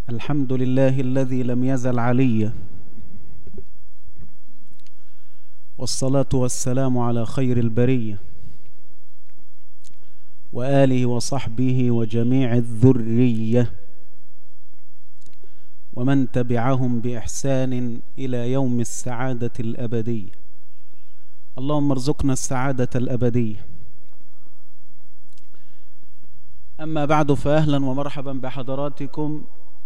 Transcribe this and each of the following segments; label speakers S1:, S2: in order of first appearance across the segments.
S1: الحمد لله الذي لم يزل عليا والصلاة والسلام على خير البرية وآله وصحبه وجميع الذرية ومن تبعهم بإحسان إلى يوم السعادة الأبدية اللهم ارزقنا السعادة الأبدية أما بعد فأهلا ومرحبا بحضراتكم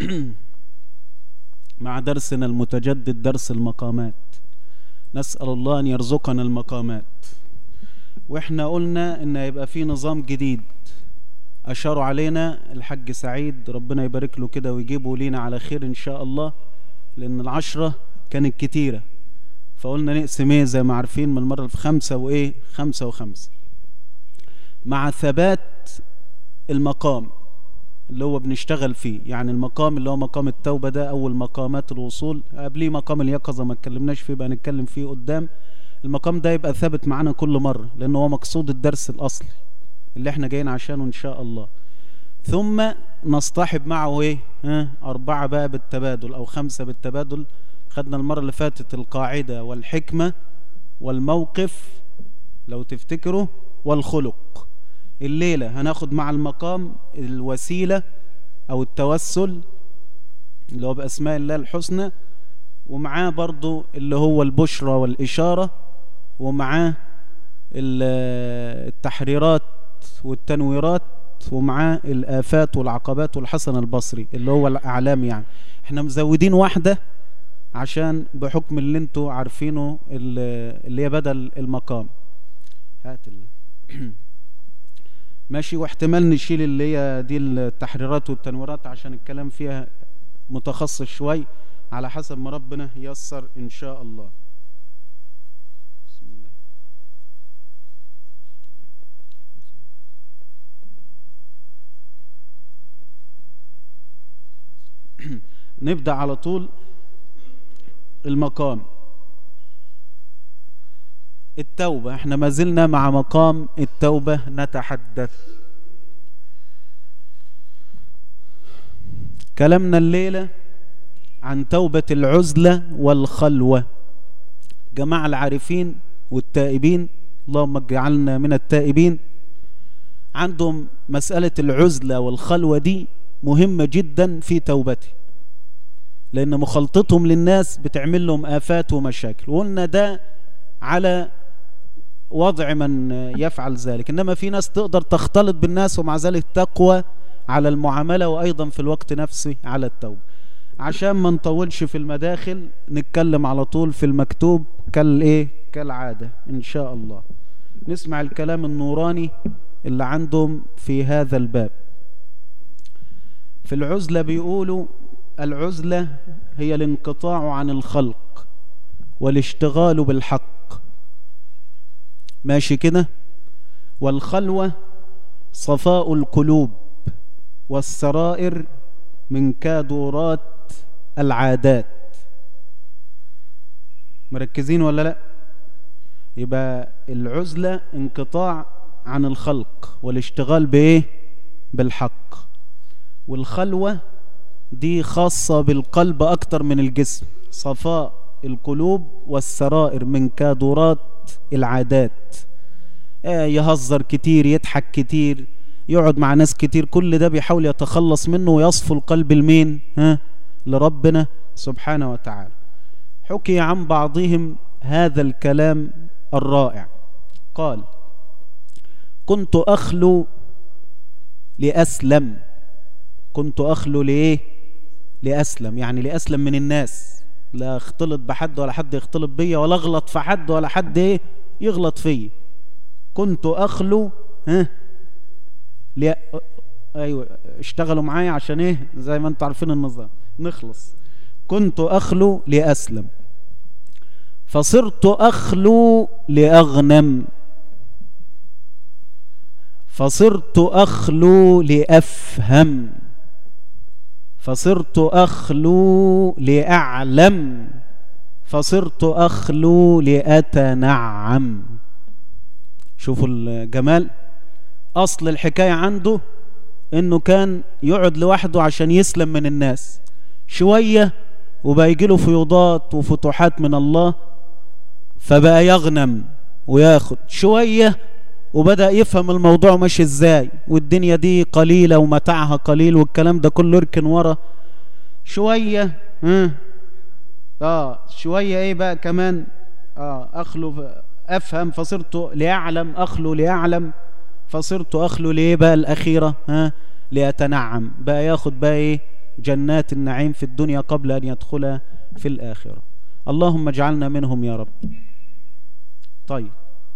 S1: مع درسنا المتجدد درس المقامات نسأل الله أن يرزقنا المقامات وإحنا قلنا إن هيبقى في نظام جديد أشاروا علينا الحاج سعيد ربنا يبارك له كده ويجيبه لينا على خير إن شاء الله لأن العشرة كانت كتيرة فقلنا نقسم ايه زي ما عارفين من المرة في خمسة وإيه خمسة وخمسة مع ثبات المقام اللي هو بنشتغل فيه يعني المقام اللي هو مقام التوبة ده أول مقامات الوصول قبليه مقام اليقظة ما اتكلمناش فيه بقى نتكلم فيه قدام المقام ده يبقى ثابت معانا كل مرة لأنه هو مقصود الدرس الأصلي اللي احنا جايين عشانه إن شاء الله ثم نصطحب معه ايه ها أربعة بقى بالتبادل أو خمسة بالتبادل خدنا المرة اللي فاتت القاعدة والحكمة والموقف لو تفتكروا والخلق الليلة هناخد مع المقام الوسيلة أو التوسل اللي هو بأسماء الله الحسنى ومعاه برضو اللي هو البشرى والإشارة ومعاه التحريرات والتنويرات ومعاه الآفات والعقبات والحسن البصري اللي هو الأعلام يعني احنا مزودين واحدة عشان بحكم اللي انتوا عارفينه اللي هي بدل المقام هات ماشي واحتمال نشيل اللي هي دي التحريرات والتنويرات عشان الكلام فيها متخصص شوي على حسب ما ربنا ييسر ان شاء الله بسم الله نبدأ على طول المقام التوبة احنا ما زلنا مع مقام التوبة نتحدث كلامنا الليلة عن توبة العزلة والخلوة جماعة العارفين والتائبين اللهم اجعلنا من التائبين عندهم مسألة العزلة والخلوة دي مهمة جدا في توبته لأن مخالطتهم للناس بتعمل لهم آفات ومشاكل وقلنا ده على وضع من يفعل ذلك إنما في ناس تقدر تختلط بالناس ومع ذلك تقوى على المعاملة وأيضا في الوقت نفسه على التوبة عشان ما نطولش في المداخل نتكلم على طول في المكتوب كالإيه كالعادة إن شاء الله نسمع الكلام النوراني اللي عندهم في هذا الباب في العزلة بيقولوا العزلة هي الانقطاع عن الخلق والاشتغال بالحق ماشي كده والخلوة صفاء القلوب والسرائر من كادورات العادات مركزين ولا لا يبقى العزلة انقطاع عن الخلق والاشتغال بايه بالحق والخلوة دي خاصة بالقلب أكتر من الجسم صفاء القلوب والسرائر من كادورات العادات آه يهزر كتير يضحك كتير يقعد مع ناس كتير كل ده بيحاول يتخلص منه ويصفو القلب المين ها لربنا سبحانه وتعالى حكي عن بعضهم هذا الكلام الرائع قال كنت أخلو لأسلم كنت أخلو لإيه لأسلم يعني لأسلم من الناس لا اختلط بحد ولا حد يختلط بيا ولا اغلط في حد ولا حد ايه يغلط فيا كنت أخلو ها لي... ايوه اشتغلوا معايا عشان ايه زي ما انتم عارفين النظام نخلص كنت أخلو لأسلم فصرت أخلو لأغنم فصرت أخلو لأفهم فصرت أخلو لأعلم فصرت أخلو لأتنعم شوفوا الجمال أصل الحكاية عنده إنه كان يقعد لوحده عشان يسلم من الناس شوية وبقى يجيله فيوضات وفتوحات من الله فبقى يغنم وياخد شوية وبدأ يفهم الموضوع ماشي ازاي والدنيا دي قليلة ومتاعها قليل والكلام ده كله يركن ورا شوية اه, آه شوية ايه بقى كمان اه اخلو افهم فصرت ليعلم اخلو ليعلم فصرت اخلو ليه بقى الاخيرة ها ليتنعم بقى ياخد بقى ايه جنات النعيم في الدنيا قبل ان يدخلها في الاخرة اللهم اجعلنا منهم يا رب طيب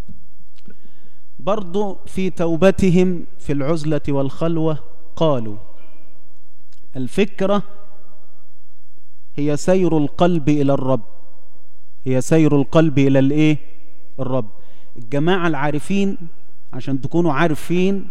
S1: برضو في توبتهم في العزلة والخلوة قالوا الفكرة هي سير القلب إلى الرب هي سير القلب إلى الإيه الرب الجماعة العارفين عشان تكونوا عارفين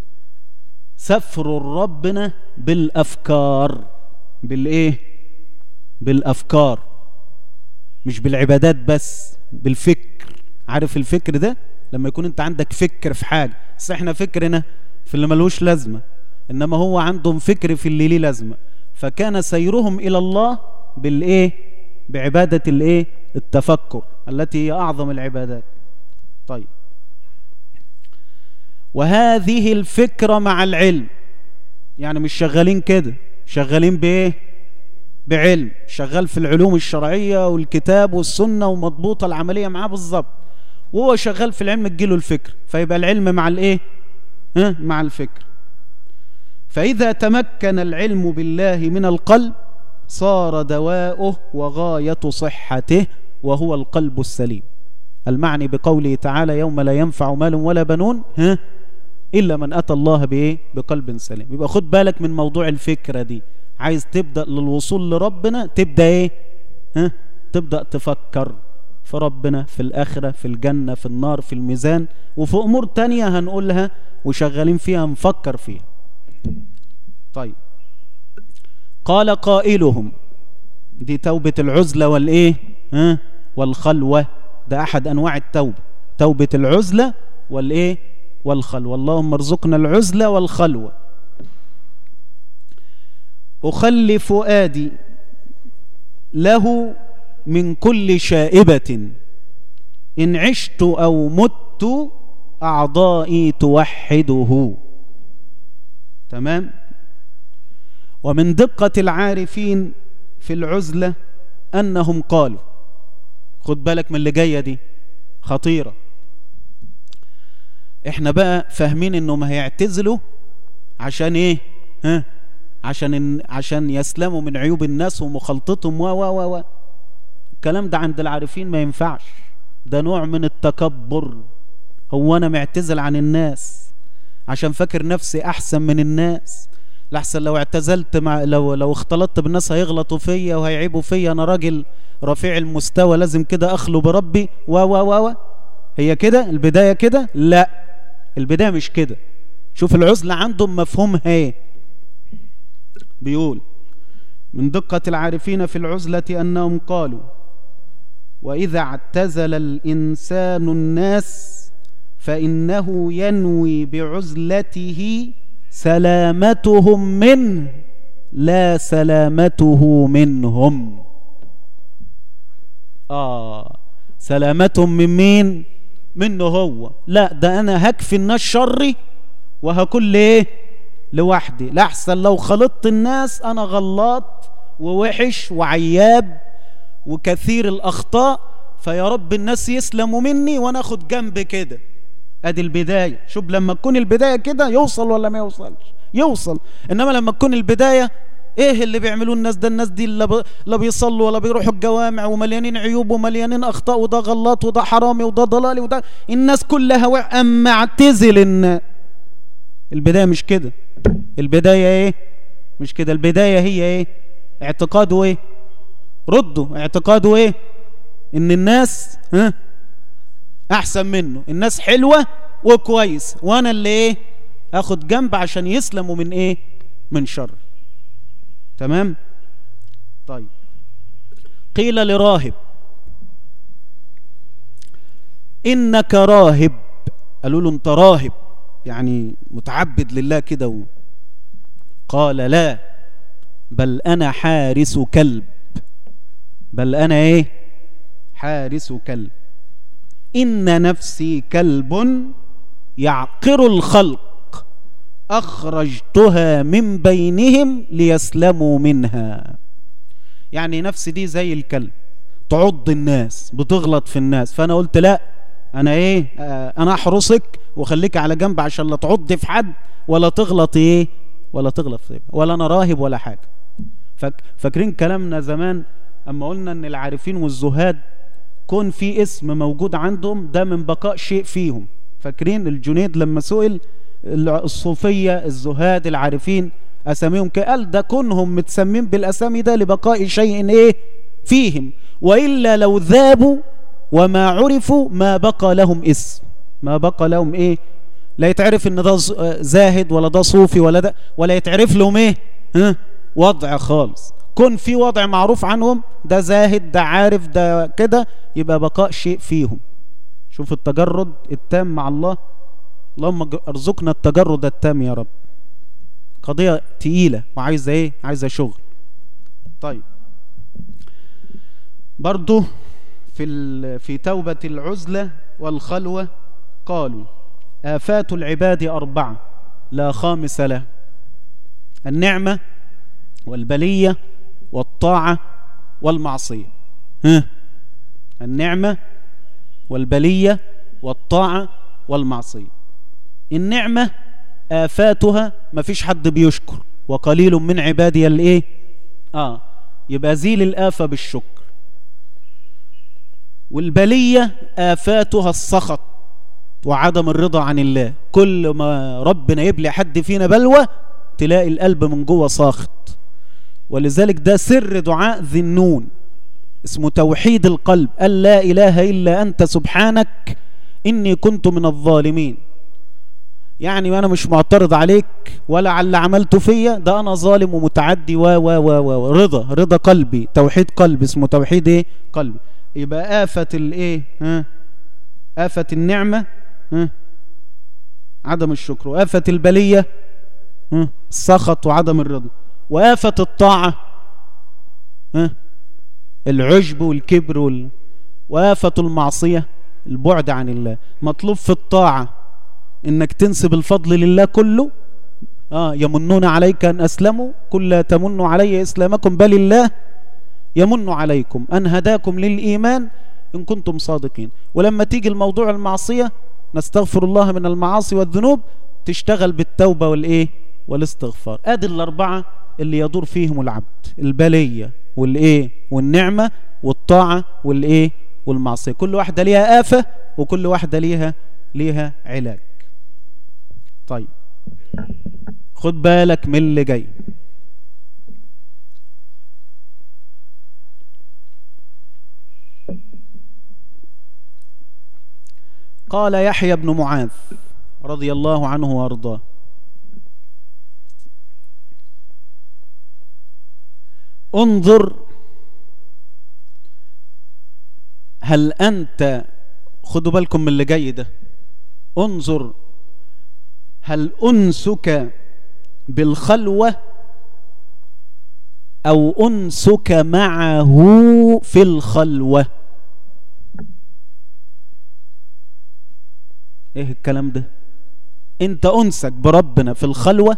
S1: سفروا ربنا بالأفكار بالإيه بالأفكار مش بالعبادات بس بالفكر عارف الفكر ده لما يكون انت عندك فكر في حاجة بس احنا فكرنا في اللي ملوش لازمة انما هو عندهم فكر في اللي ليه لازمة فكان سيرهم الى الله بالايه بعبادة الايه التفكر التي هي اعظم العبادات طيب وهذه الفكرة مع العلم يعني مش شغالين كده شغالين بايه بعلم شغال في العلوم الشرعية والكتاب والسنة ومضبوطة العملية معاه بالظبط وهو شغال في العلم تجيله الفكر فيبقى العلم مع الايه ها مع الفكر فإذا تمكن العلم بالله من القلب صار دواؤه وغاية صحته وهو القلب السليم المعني بقوله تعالى يوم لا ينفع مال ولا بنون ها إلا من أتى الله بإيه بقلب سليم يبقى خد بالك من موضوع الفكرة دي عايز تبدأ للوصول لربنا تبدأ إيه ها تبدأ تفكر في ربنا في الآخرة في الجنة في النار في الميزان وفي أمور تانية هنقولها وشغالين فيها نفكر فيها طيب قال قائلهم دي توبة العزلة والإيه ها والخلوة ده أحد أنواع التوبة توبة العزلة والإيه والخلوة اللهم ارزقنا العزلة والخلوة أخلي فؤادي له من كل شائبة إن عشت أو مت أعضائي توحده تمام ومن دقة العارفين في العزلة أنهم قالوا خد بالك من اللي جاية دي خطيرة احنا بقى فاهمين انهم هيعتزلوا عشان ايه ها عشان إن عشان يسلموا من عيوب الناس ومخالطتهم و و و الكلام ده عند العارفين ما ينفعش ده نوع من التكبر هو انا معتزل عن الناس عشان فاكر نفسي احسن من الناس لحسن لو اعتزلت مع لو لو اختلطت بالناس هيغلطوا فيا وهيعيبوا فيا انا راجل رفيع المستوى لازم كده اخلو بربي و و و هي كده البدايه كده لا البدايه مش كده شوف العزله عندهم مفهومها ايه بيقول من دقة العارفين في العزلة أنهم قالوا وإذا اعتزل الإنسان الناس فإنه ينوي بعزلته سلامتهم منه لا سلامته منهم آه سلامتهم من مين منه هو لا ده أنا هكفي الناس شري وهكل إيه لوحدي لأحسن لو خلطت الناس أنا غلط ووحش وعياب وكثير الأخطاء فيا رب الناس يسلموا مني وأنا أخد جنب كده ادي البداية شوف لما تكون البداية كده يوصل ولا ما يوصلش يوصل انما لما تكون البداية ايه اللي بيعملوه الناس ده الناس دي لا لا بيصلوا ولا بيروحوا الجوامع ومليانين عيوب ومليانين اخطاء وده غلط وده حرامي وده ضلالي وده الناس كلها وقع اما اعتزل ان البداية مش كده البداية ايه مش كده البداية هي ايه اعتقاده ايه ردوا اعتقاده ايه ان الناس ها احسن منه الناس حلوة وكويس وانا اللي ايه اخد جنب عشان يسلموا من ايه من شر تمام طيب قيل لراهب انك راهب قالوا له انت راهب يعني متعبد لله كده قال لا بل أنا حارس كلب بل أنا إيه حارس كلب إن نفسي كلب يعقر الخلق أخرجتها من بينهم ليسلموا منها يعني نفسي دي زي الكلب تعض الناس بتغلط في الناس فأنا قلت لا أنا إيه آه أنا أحرسك وخليك على جنب عشان لا تعض في حد ولا تغلط إيه ولا تغلط في ولا أنا راهب ولا حاجة فاك فاكرين كلامنا زمان أما قلنا أن العارفين والزهاد كون في اسم موجود عندهم ده من بقاء شيء فيهم فاكرين الجنيد لما سئل الصوفية الزهاد العارفين أساميهم قال ده كونهم متسمين بالأسامي ده لبقاء شيء إيه فيهم وإلا لو ذابوا وما عرفوا ما بقى لهم اسم ما بقى لهم إيه لا يتعرف إن ده زاهد ولا ده صوفي ولا ده ولا يتعرف لهم إيه ها وضع خالص كن في وضع معروف عنهم ده زاهد ده عارف ده كده يبقى بقاء شيء فيهم شوف التجرد التام مع الله اللهم ارزقنا التجرد التام يا رب قضية تقيلة وعايزة ايه عايزة شغل طيب برضو في في توبة العزلة والخلوة قالوا آفات العباد أربعة لا خامس له النعمة والبلية والطاعة والمعصية ها النعمة والبلية والطاعة والمعصية النعمة آفاتها ما فيش حد بيشكر وقليل من عبادي الايه اه يبقى زيل الآفة بالشكر والبلية آفاتها السخط وعدم الرضا عن الله كل ما ربنا يبلي حد فينا بلوى تلاقي القلب من جوه ساخط ولذلك ده سر دعاء ذي النون اسمه توحيد القلب أن لا إله إلا أنت سبحانك إني كنت من الظالمين يعني وانا مش معترض عليك ولا على اللي عملته فيا ده انا ظالم ومتعدي و و و و رضا رضا قلبي توحيد قلبي اسمه توحيد ايه قلبي يبقى آفة الايه ها آفة النعمة ها عدم الشكر وآفة البلية ها السخط وعدم الرضا وآفة الطاعة ها العجب والكبر وال... وآفة المعصية البعد عن الله مطلوب في الطاعة انك تنسب الفضل لله كله آه يمنون عليك ان اسلموا قل لا تمنوا علي اسلامكم بل الله يمن عليكم ان هداكم للايمان ان كنتم صادقين ولما تيجي الموضوع المعصيه نستغفر الله من المعاصي والذنوب تشتغل بالتوبه والايه والاستغفار ادي الاربعه اللي يدور فيهم العبد البليه والايه والنعمه والطاعه والايه والمعصيه كل واحده ليها افه وكل واحده ليها ليها علاج طيب خد بالك من اللي جاي قال يحيى بن معاذ رضي الله عنه وارضاه انظر هل انت خدوا بالكم من اللي جاي ده انظر هل أنسك بالخلوة أو أنسك معه في الخلوة إيه الكلام ده أنت أنسك بربنا في الخلوة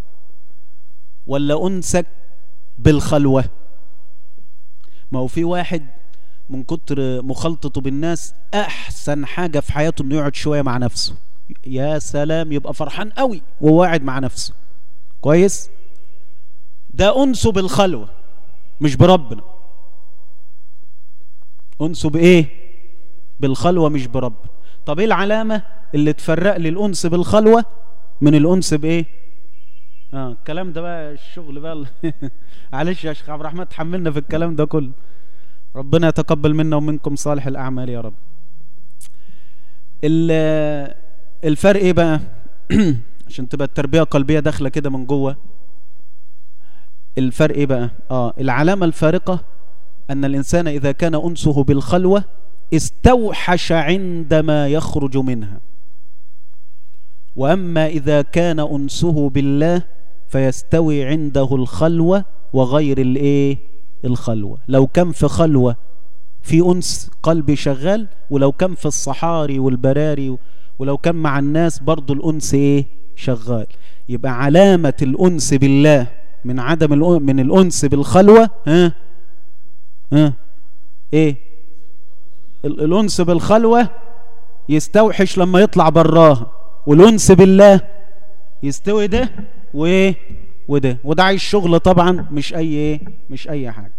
S1: ولا أنسك بالخلوة ما هو في واحد من كتر مخالطته بالناس أحسن حاجة في حياته إنه يقعد شوية مع نفسه يا سلام يبقى فرحان قوي وهو قاعد مع نفسه كويس ده انسه بالخلوه مش بربنا انسه بايه بالخلوه مش بربنا طب ايه العلامه اللي تفرق لي الانس بالخلوه من الانس بايه اه الكلام ده بقى الشغل بقى معلش يا شيخ عبد الرحمن تحملنا في الكلام ده كله ربنا يتقبل منا ومنكم صالح الاعمال يا رب الفرق ايه بقى عشان تبقى التربيه القلبيه داخله كده من جوه الفرق ايه بقى اه العلامه الفارقه ان الانسان اذا كان انسه بالخلوه استوحش عندما يخرج منها واما اذا كان انسه بالله فيستوي عنده الخلوه وغير الايه الخلوة لو كان في خلوة في أنس قلبي شغال ولو كان في الصحاري والبراري ولو كان مع الناس برضو الأنس ايه شغال يبقى علامة الأنس بالله من عدم من الأنس بالخلوة ها ها ايه الأنس بالخلوة يستوحش لما يطلع براها والأنس بالله يستوي ده وايه وده وده عايز شغل طبعا مش اي ايه مش اي حاجه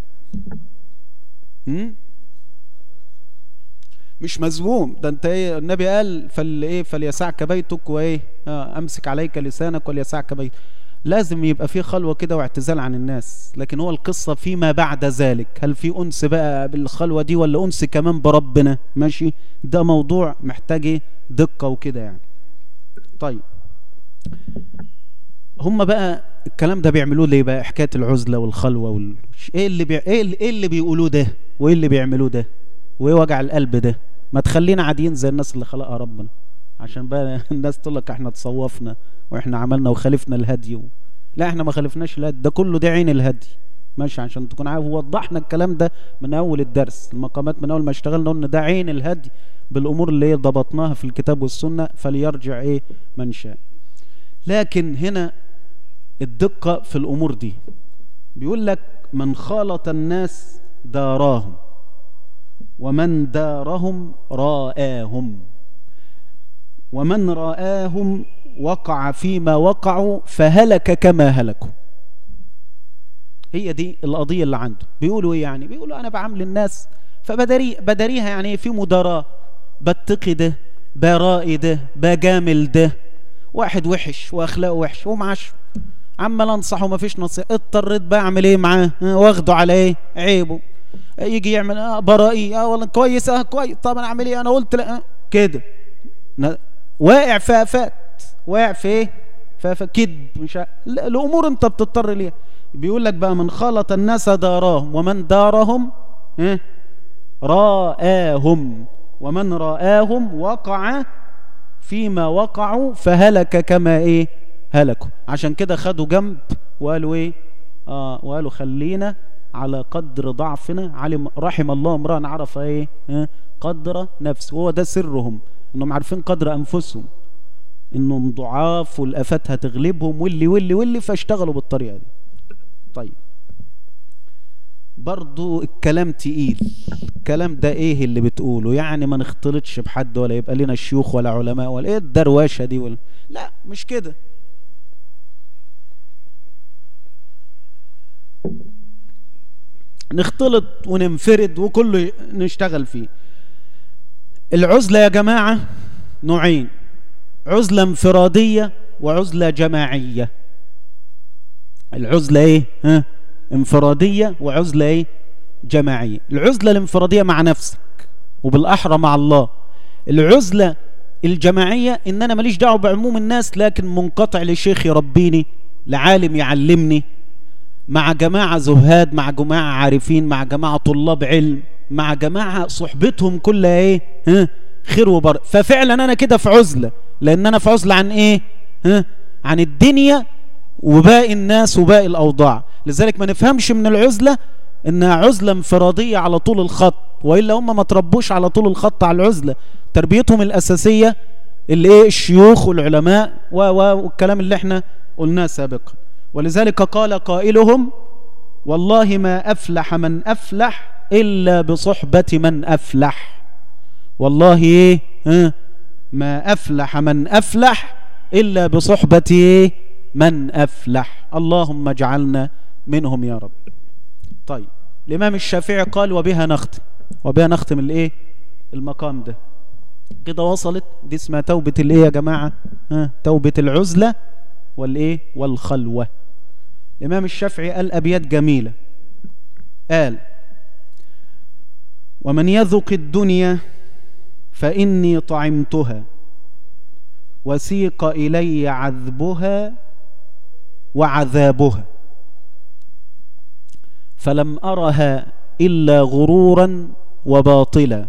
S1: مش مذموم ده انت ايه النبي قال فال ايه فليسعك بيتك وايه اه امسك عليك لسانك وليسعك بيتك لازم يبقى في خلوه كده واعتزال عن الناس لكن هو القصه فيما بعد ذلك هل في انس بقى بالخلوه دي ولا انس كمان بربنا ماشي ده موضوع محتاج دقه وكده يعني طيب هم بقى الكلام ده بيعملوه ليه بقى حكايه العزله والخلوه وال... ايه اللي بي... ايه اللي, إيه اللي بيقولوه ده وايه اللي بيعملوه ده وايه وجع القلب ده ما تخلينا عاديين زي الناس اللي خلقها ربنا عشان بقى الناس تقول لك احنا تصوفنا واحنا عملنا وخالفنا الهدي و... لا احنا ما خالفناش الهدي ده كله ده عين الهدي ماشي عشان تكون عارف وضحنا الكلام ده من اول الدرس المقامات من اول ما اشتغلنا قلنا ده عين الهدي بالامور اللي ضبطناها في الكتاب والسنه فليرجع ايه من شاء لكن هنا الدقة في الأمور دي بيقول لك من خالط الناس داراهم ومن دارهم راآهم ومن رآهم وقع فيما وقعوا فهلك كما هلكوا هي دي القضية اللي عنده بيقولوا ايه يعني بيقولوا انا بعمل الناس فبدري بدريها يعني في مداراة بتقي ده برائي ده بجامل ده واحد وحش واخلاقه وحش ومعاش عمال انصحه ومفيش نصيحه اضطريت بقى اعمل ايه معاه واخده على ايه عيبه يجي يعمل اه برائي اه والله كويس اه كويس طب انا اعمل ايه انا قلت لا اه كده واقع في افات واقع في ايه في كذب مش الامور انت بتضطر ليها بيقول لك بقى من خالط الناس دارهم ومن دارهم ايه راآهم ومن رآهم وقع فيما وقعوا فهلك كما ايه هلكوا عشان كده خدوا جنب وقالوا ايه اه وقالوا خلينا على قدر ضعفنا علم رحم الله امرا عرف ايه آه قدر نفسه وهو ده سرهم انهم عارفين قدر انفسهم انهم ضعاف والافات هتغلبهم واللي واللي واللي فاشتغلوا بالطريقه دي طيب برضو الكلام تقيل الكلام ده ايه اللي بتقوله يعني ما نختلطش بحد ولا يبقى لنا شيوخ ولا علماء ولا ايه الدروشه دي ولا لا مش كده نختلط وننفرد وكله نشتغل فيه العزلة يا جماعة نوعين عزلة انفرادية وعزلة جماعية العزلة ايه ها انفرادية وعزلة ايه جماعية العزلة الانفرادية مع نفسك وبالأحرى مع الله العزلة الجماعية ان انا ماليش دعوة بعموم الناس لكن منقطع لشيخ يربيني لعالم يعلمني مع جماعة زهاد مع جماعة عارفين مع جماعة طلاب علم مع جماعة صحبتهم كلها ايه ها خير وبر ففعلا انا كده في عزلة لان انا في عزلة عن ايه ها عن الدنيا وباقي الناس وباقي الاوضاع لذلك ما نفهمش من العزلة انها عزلة انفرادية على طول الخط والا هم ما تربوش على طول الخط على العزلة تربيتهم الاساسية اللي ايه الشيوخ والعلماء والكلام اللي احنا قلناه سابقا ولذلك قال قائلهم والله ما أفلح من أفلح إلا بصحبة من أفلح والله إيه ها ما أفلح من أفلح إلا بصحبة إيه من أفلح اللهم اجعلنا منهم يا رب طيب الإمام الشافعي قال وبها نختم وبها نختم الإيه المقام ده كده وصلت دي اسمها توبة الإيه يا جماعة ها توبة العزلة والإيه والخلوة الإمام الشافعي قال أبيات جميلة قال ومن يذق الدنيا فإني طعمتها وسيق إلي عذبها وعذابها فلم أرها إلا غرورا وباطلا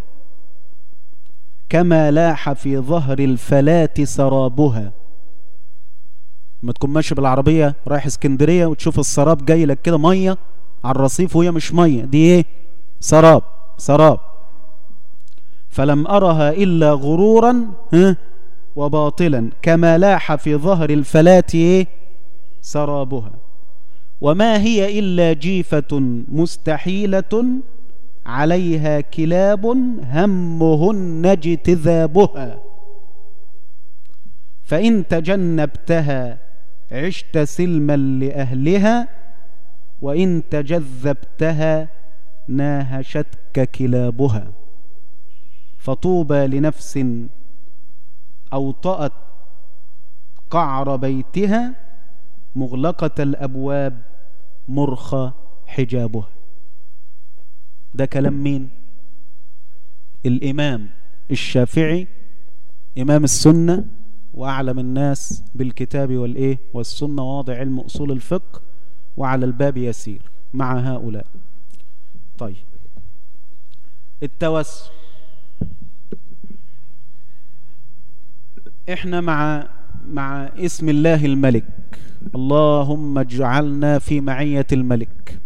S1: كما لاح في ظهر الفلاة سرابها ما تكون ماشي بالعربية رايح اسكندرية وتشوف السراب جاي لك كده مية على الرصيف وهي مش مية دي ايه سراب سراب فلم أرها إلا غرورا ها وباطلا كما لاح في ظهر الفلاة إيه سرابها وما هي إلا جيفة مستحيلة عليها كلاب همهن اجتذابها فإن تجنبتها عشت سلما لأهلها وإن تجذبتها ناهشتك كلابها فطوبى لنفس أوطأت قعر بيتها مغلقة الأبواب مرخى حجابها ده كلام مين الإمام الشافعي إمام السنة وأعلم الناس بالكتاب والإيه والسنة واضع علم أصول الفقه وعلى الباب يسير مع هؤلاء طيب التوسل احنا مع مع اسم الله الملك اللهم اجعلنا في معية الملك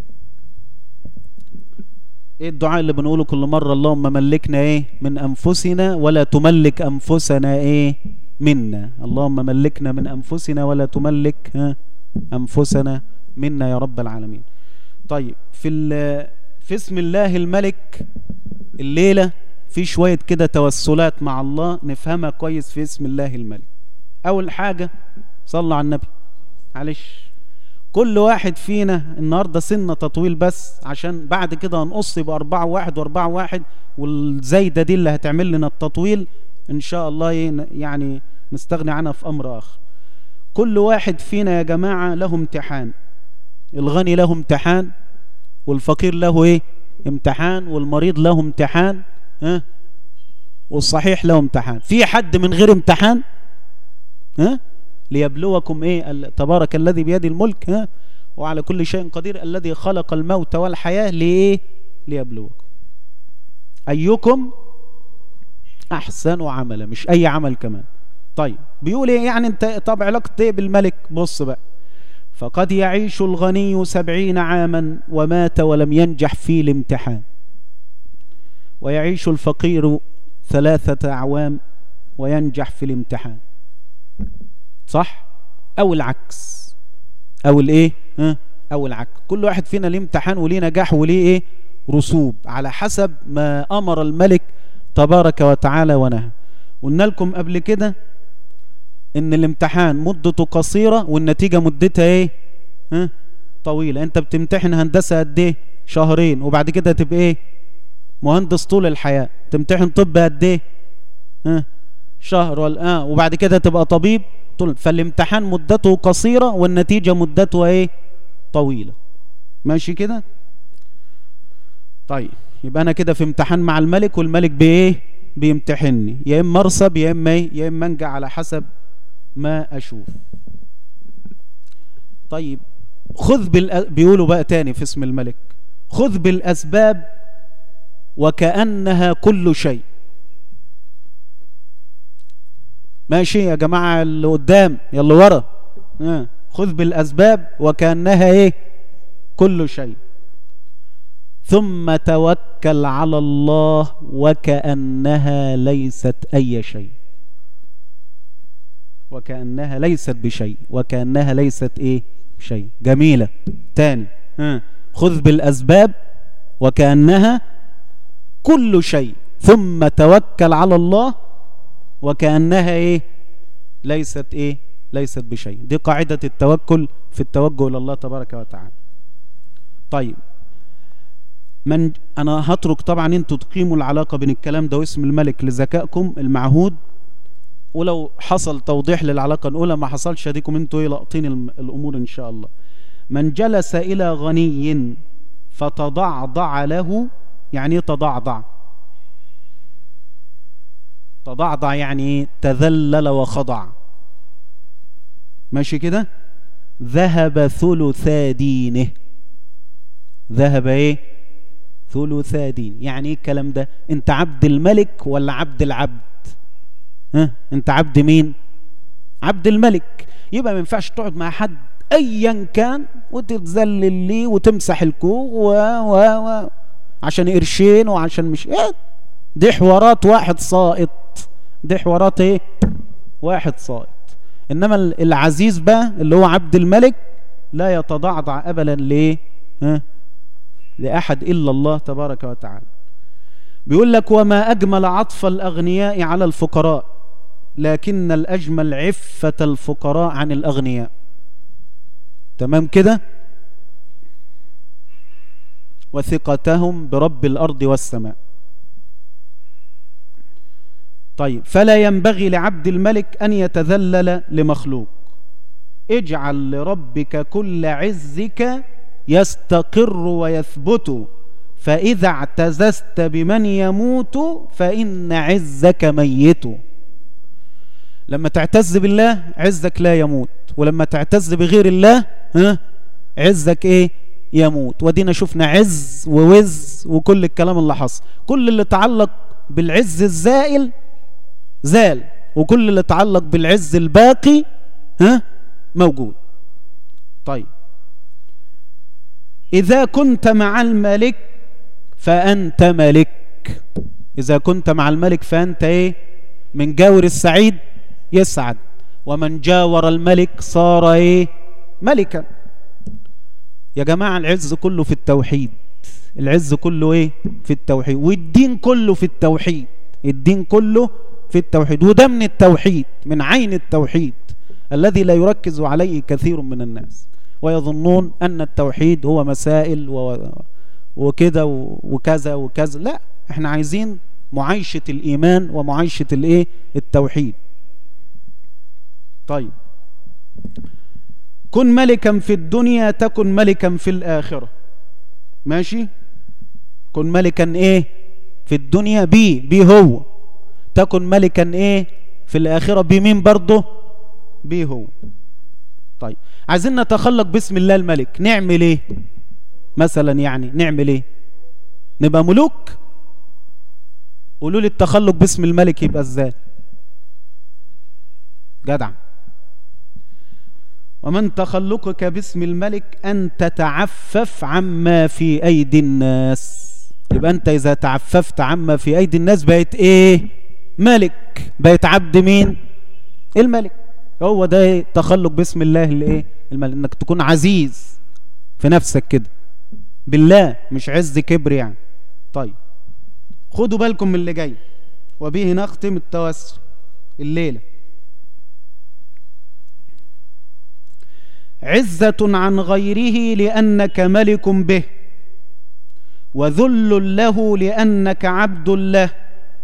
S1: ايه الدعاء اللي بنقوله كل مرة اللهم ملكنا ايه من انفسنا ولا تملك انفسنا ايه منا اللهم ملكنا من انفسنا ولا تملك ها انفسنا منا يا رب العالمين طيب في في اسم الله الملك الليلة في شوية كده توسلات مع الله نفهمها كويس في اسم الله الملك أول حاجة صلى على النبي معلش كل واحد فينا النهاردة سنة تطويل بس عشان بعد كده هنقص يبقى أربعة واحد وأربعة واحد والزايدة دي اللي هتعمل لنا التطويل إن شاء الله يعني نستغني عنها في أمر آخر كل واحد فينا يا جماعة له امتحان الغني له امتحان والفقير له ايه امتحان والمريض له امتحان ها والصحيح له امتحان في حد من غير امتحان ها ليبلوكم ايه تبارك الذي بيده الملك ها وعلى كل شيء قدير الذي خلق الموت والحياة ليه ليبلوكم أيكم أحسن عملا مش أي عمل كمان طيب بيقول ايه يعني انت طب علاقتك ايه بالملك بص بقى فقد يعيش الغني سبعين عاما ومات ولم ينجح في الامتحان ويعيش الفقير ثلاثة أعوام وينجح في الامتحان صح أو العكس أو الإيه ها أو العكس كل واحد فينا ليه امتحان وليه نجاح وليه إيه رسوب على حسب ما أمر الملك تبارك وتعالى ونهى قلنا لكم قبل كده ان الامتحان مدته قصيرة والنتيجة مدتها ايه ها طويلة انت بتمتحن هندسة قد ايه شهرين وبعد كده تبقى ايه مهندس طول الحياة تمتحن طب قد ايه ها شهر ولا اه وبعد كده تبقى طبيب طول فالامتحان مدته قصيرة والنتيجة مدتها ايه طويلة ماشي كده طيب يبقى انا كده في امتحان مع الملك والملك بايه بيمتحني يا اما ارسب يا اما ايه يا اما انجع على حسب ما أشوف طيب خذ بالأ... بيقولوا بقى تاني في اسم الملك خذ بالأسباب وكأنها كل شيء ماشي يا جماعة اللي قدام يلا ورا آه. خذ بالأسباب وكأنها ايه كل شيء ثم توكل على الله وكأنها ليست أي شيء وكأنها ليست بشيء وكأنها ليست ايه شيء جميلة تاني ها. خذ بالأسباب وكأنها كل شيء ثم توكل على الله وكأنها ايه ليست ايه ليست بشيء دي قاعدة التوكل في التوجه إلى الله تبارك وتعالى طيب من انا هترك طبعا انتوا تقيموا العلاقة بين الكلام ده واسم الملك لذكائكم المعهود ولو حصل توضيح للعلاقة الأولى ما حصلش اديكم انتوا ايه لاقطين الأمور إن شاء الله من جلس إلى غني فتضعضع له يعني ايه تضعضع تضعضع يعني ايه تذلل وخضع ماشي كده ذهب ثلثا دينه ذهب ايه ثلثا دين يعني ايه الكلام ده انت عبد الملك ولا عبد العبد ها انت عبد مين عبد الملك يبقى ما ينفعش تقعد مع حد ايا كان وتتذلل ليه وتمسح الكوخ و و و عشان قرشين وعشان مش ايه دي حوارات واحد ساقط دي حوارات ايه واحد ساقط انما العزيز بقى اللي هو عبد الملك لا يتضعضع ابدا ليه ها لاحد الا الله تبارك وتعالى بيقول لك وما اجمل عطف الاغنياء على الفقراء لكن الاجمل عفه الفقراء عن الاغنياء تمام كده وثقتهم برب الارض والسماء طيب فلا ينبغي لعبد الملك ان يتذلل لمخلوق اجعل لربك كل عزك يستقر ويثبت فإذا اعتززت بمن يموت فإن عزك ميت لما تعتز بالله عزك لا يموت ولما تعتز بغير الله ها عزك ايه يموت ودينا شفنا عز ووز وكل الكلام اللي حصل كل اللي تعلق بالعز الزائل زال وكل اللي تعلق بالعز الباقي ها موجود طيب إذا كنت مع الملك فأنت ملك إذا كنت مع الملك فأنت إيه من جاور السعيد يسعد ومن جاور الملك صار إيه ملكا يا جماعة العز كله في التوحيد العز كله إيه في التوحيد والدين كله في التوحيد الدين كله في التوحيد وده من التوحيد من عين التوحيد الذي لا يركز عليه كثير من الناس ويظنون أن التوحيد هو مسائل و... وكده وكذا وكذا لا احنا عايزين معايشة الإيمان ومعايشة الايه التوحيد طيب كن ملكا في الدنيا تكن ملكا في الآخرة ماشي كن ملكا ايه في الدنيا بي بي هو تكن ملكا ايه في الآخرة بمين برضه بيه هو طيب عايزين نتخلق باسم الله الملك نعمل ايه مثلا يعني نعمل ايه نبقى ملوك قولوا لي التخلق باسم الملك يبقى ازاي جدع ومن تخلقك باسم الملك أن تتعفف عما في أيدي الناس يبقى أنت إذا تعففت عما في أيدي الناس بقيت إيه ملك بقيت عبد مين الملك هو ده إيه؟ تخلق باسم الله الايه الملك انك تكون عزيز في نفسك كده بالله مش عز كبر يعني طيب خدوا بالكم من اللي جاي وبه نختم التوسل الليله عزة عن غيره لأنك ملك به وذل له لأنك عبد له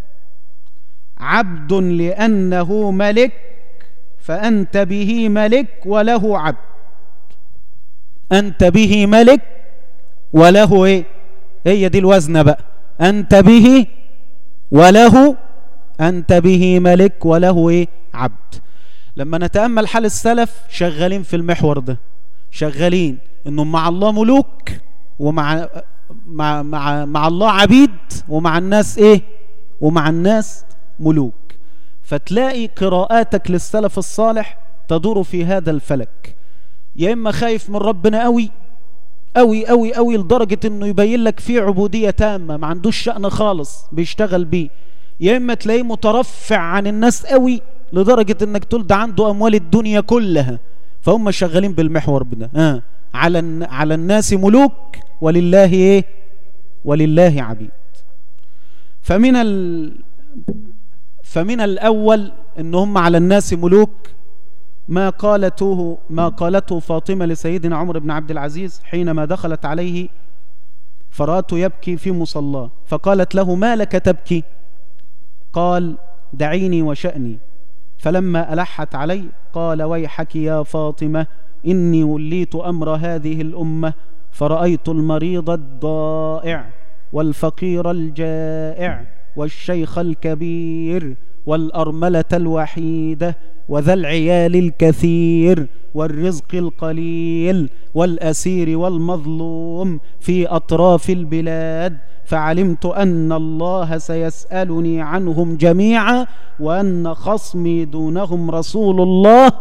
S1: عبد لأنه ملك فأنت به ملك وله عبد أنت به ملك وله إيه هي دي الوزنة بقى أنت به وله أنت به ملك وله إيه عبد لما نتأمل حال السلف شغالين في المحور ده شغالين انهم مع الله ملوك ومع مع مع مع الله عبيد ومع الناس ايه ومع الناس ملوك فتلاقي قراءاتك للسلف الصالح تدور في هذا الفلك يا اما خايف من ربنا قوي قوي قوي قوي لدرجة انه يبين لك فيه عبودية تامة ما عندوش شأن خالص بيشتغل بيه يا اما تلاقيه مترفع عن الناس قوي لدرجة انك تقول ده عنده اموال الدنيا كلها فهم شغالين بالمحور ده آه. على على الناس ملوك ولله ايه ولله عبيد فمن ال فمن الاول ان هم على الناس ملوك ما قالته ما قالته فاطمه لسيدنا عمر بن عبد العزيز حينما دخلت عليه فرأته يبكي في مصلاه فقالت له ما لك تبكي قال دعيني وشأني فلما ألحت علي قال ويحك يا فاطمة إني وليت أمر هذه الأمة فرأيت المريض الضائع والفقير الجائع والشيخ الكبير والأرملة الوحيدة وذا العيال الكثير والرزق القليل والأسير والمظلوم في أطراف البلاد فعلمت أن الله سيسألني عنهم جميعا وأن خصمي دونهم رسول الله